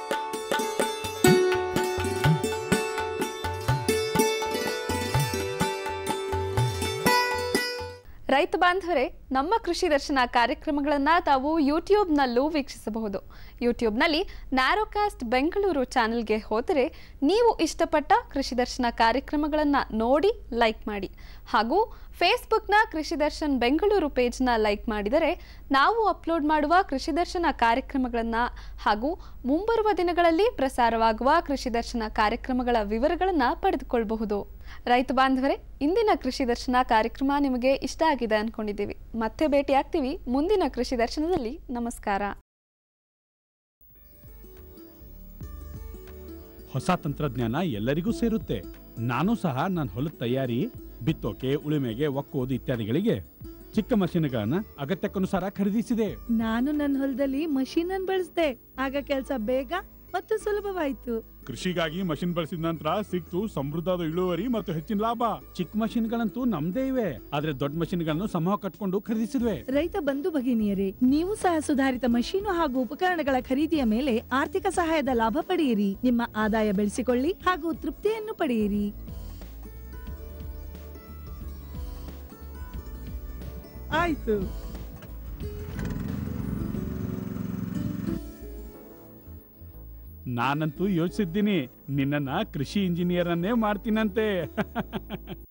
ರೈತ ಬಾಂಧವರೇ ನಮ್ಮ ಕೃಷಿ ದರ್ಶನ ಕಾರ್ಯಕ್ರಮಗಳನ್ನು ತಾವು ಯೂಟ್ಯೂಬ್ನಲ್ಲೂ ವೀಕ್ಷಿಸಬಹುದು ಯೂಟ್ಯೂಬ್ನಲ್ಲಿ ನ್ಯಾರೋಕಾಸ್ಟ್ ಬೆಂಗಳೂರು ಚಾನೆಲ್ಗೆ ಹೋದರೆ ನೀವು ಇಷ್ಟಪಟ್ಟ ಕೃಷಿ ದರ್ಶನ ಕಾರ್ಯಕ್ರಮಗಳನ್ನು ನೋಡಿ ಲೈಕ್ ಮಾಡಿ ಹಾಗೂ ಫೇಸ್ಬುಕ್ನ ಕೃಷಿ ದರ್ಶನ್ ಬೆಂಗಳೂರು ಪೇಜ್ನ ಲೈಕ್ ಮಾಡಿದರೆ ನಾವು ಅಪ್ಲೋಡ್ ಮಾಡುವ ಕೃಷಿ ದರ್ಶನ ಕಾರ್ಯಕ್ರಮಗಳನ್ನು ಹಾಗೂ ಮುಂಬರುವ ದಿನಗಳಲ್ಲಿ ಪ್ರಸಾರವಾಗುವ ಕೃಷಿ ದರ್ಶನ ಕಾರ್ಯಕ್ರಮಗಳ ವಿವರಗಳನ್ನು ಪಡೆದುಕೊಳ್ಳಬಹುದು ರೈತ ಬಾಂಧವರೇ ಇಂದಿನ ಕೃಷಿ ದರ್ಶನ ಕಾರ್ಯಕ್ರಮ ನಿಮಗೆ ಇಷ್ಟ ಆಗಿದೆ ಅನ್ಕೊಂಡಿದ್ದೀವಿ ಮತ್ತೆ ಭೇಟಿ ಆಗ್ತೀವಿ ಮುಂದಿನ ಕೃಷಿ ದರ್ಶನದಲ್ಲಿ ನಮಸ್ಕಾರ ಹೊಸ ತಂತ್ರಜ್ಞಾನ ಎಲ್ಲರಿಗೂ ಸೇರುತ್ತೆ ನಾನು ಸಹ ನನ್ನ ಹೊಲದ ತಯಾರಿ ಬಿತ್ತೋಕೆ ಉಳುಮೆಗೆ ಒಕ್ಕೋದು ಇತ್ಯಾದಿಗಳಿಗೆ ಚಿಕ್ಕ ಮಷೀನ್ಗಳನ್ನ ಅಗತ್ಯಕ್ಕನುಸಾರ ಖರೀದಿಸಿದೆ ನಾನು ನನ್ನ ಹೊಲದಲ್ಲಿ ಮಷೀನ್ ಅನ್ನು ಬಳಸಿದೆ ಆಗ ಕೆಲಸ ಬೇಗ ಮತ್ತು ಸುಲಭವಾಯಿತು ಕೃಷಿಗಾಗಿ ಮಷಿನ್ ಬಳಸಿದ ನಂತರ ಸಿಕ್ತು ಸಮೃದ್ಧದ ಇಳುವರಿ ಮತ್ತು ಹೆಚ್ಚಿನ ಲಾಭ ಚಿಕ್ಕ ಮಷಿನ್ಗಳಂತೂ ನಮ್ದೇ ಇವೆ ಆದ್ರೆ ದೊಡ್ಡ ಮಷಿನ್ಗಳನ್ನು ಸಮೂಹ ಕಟ್ಕೊಂಡು ಖರೀದಿಸಿದ್ವೆ ರೈತ ಬಂಧು ಭಗಿನಿಯರೇ ನೀವು ಸಹ ಸುಧಾರಿತ ಮಷೀನು ಹಾಗೂ ಉಪಕರಣಗಳ ಖರೀದಿಯ ಮೇಲೆ ಆರ್ಥಿಕ ಸಹಾಯದ ಲಾಭ ಪಡೆಯಿರಿ ನಿಮ್ಮ ಆದಾಯ ಬೆಳೆಸಿಕೊಳ್ಳಿ ಹಾಗೂ ತೃಪ್ತಿಯನ್ನು ಪಡೆಯಿರಿ ಆಯ್ತು ನಾನಂತೂ ಯೋಚಿಸಿದ್ದೀನಿ ನಿನ್ನನ್ನ ಕೃಷಿ ಇಂಜಿನಿಯರ್ ಅನ್ನೇ ಮಾಡ್ತೀನಂತೆ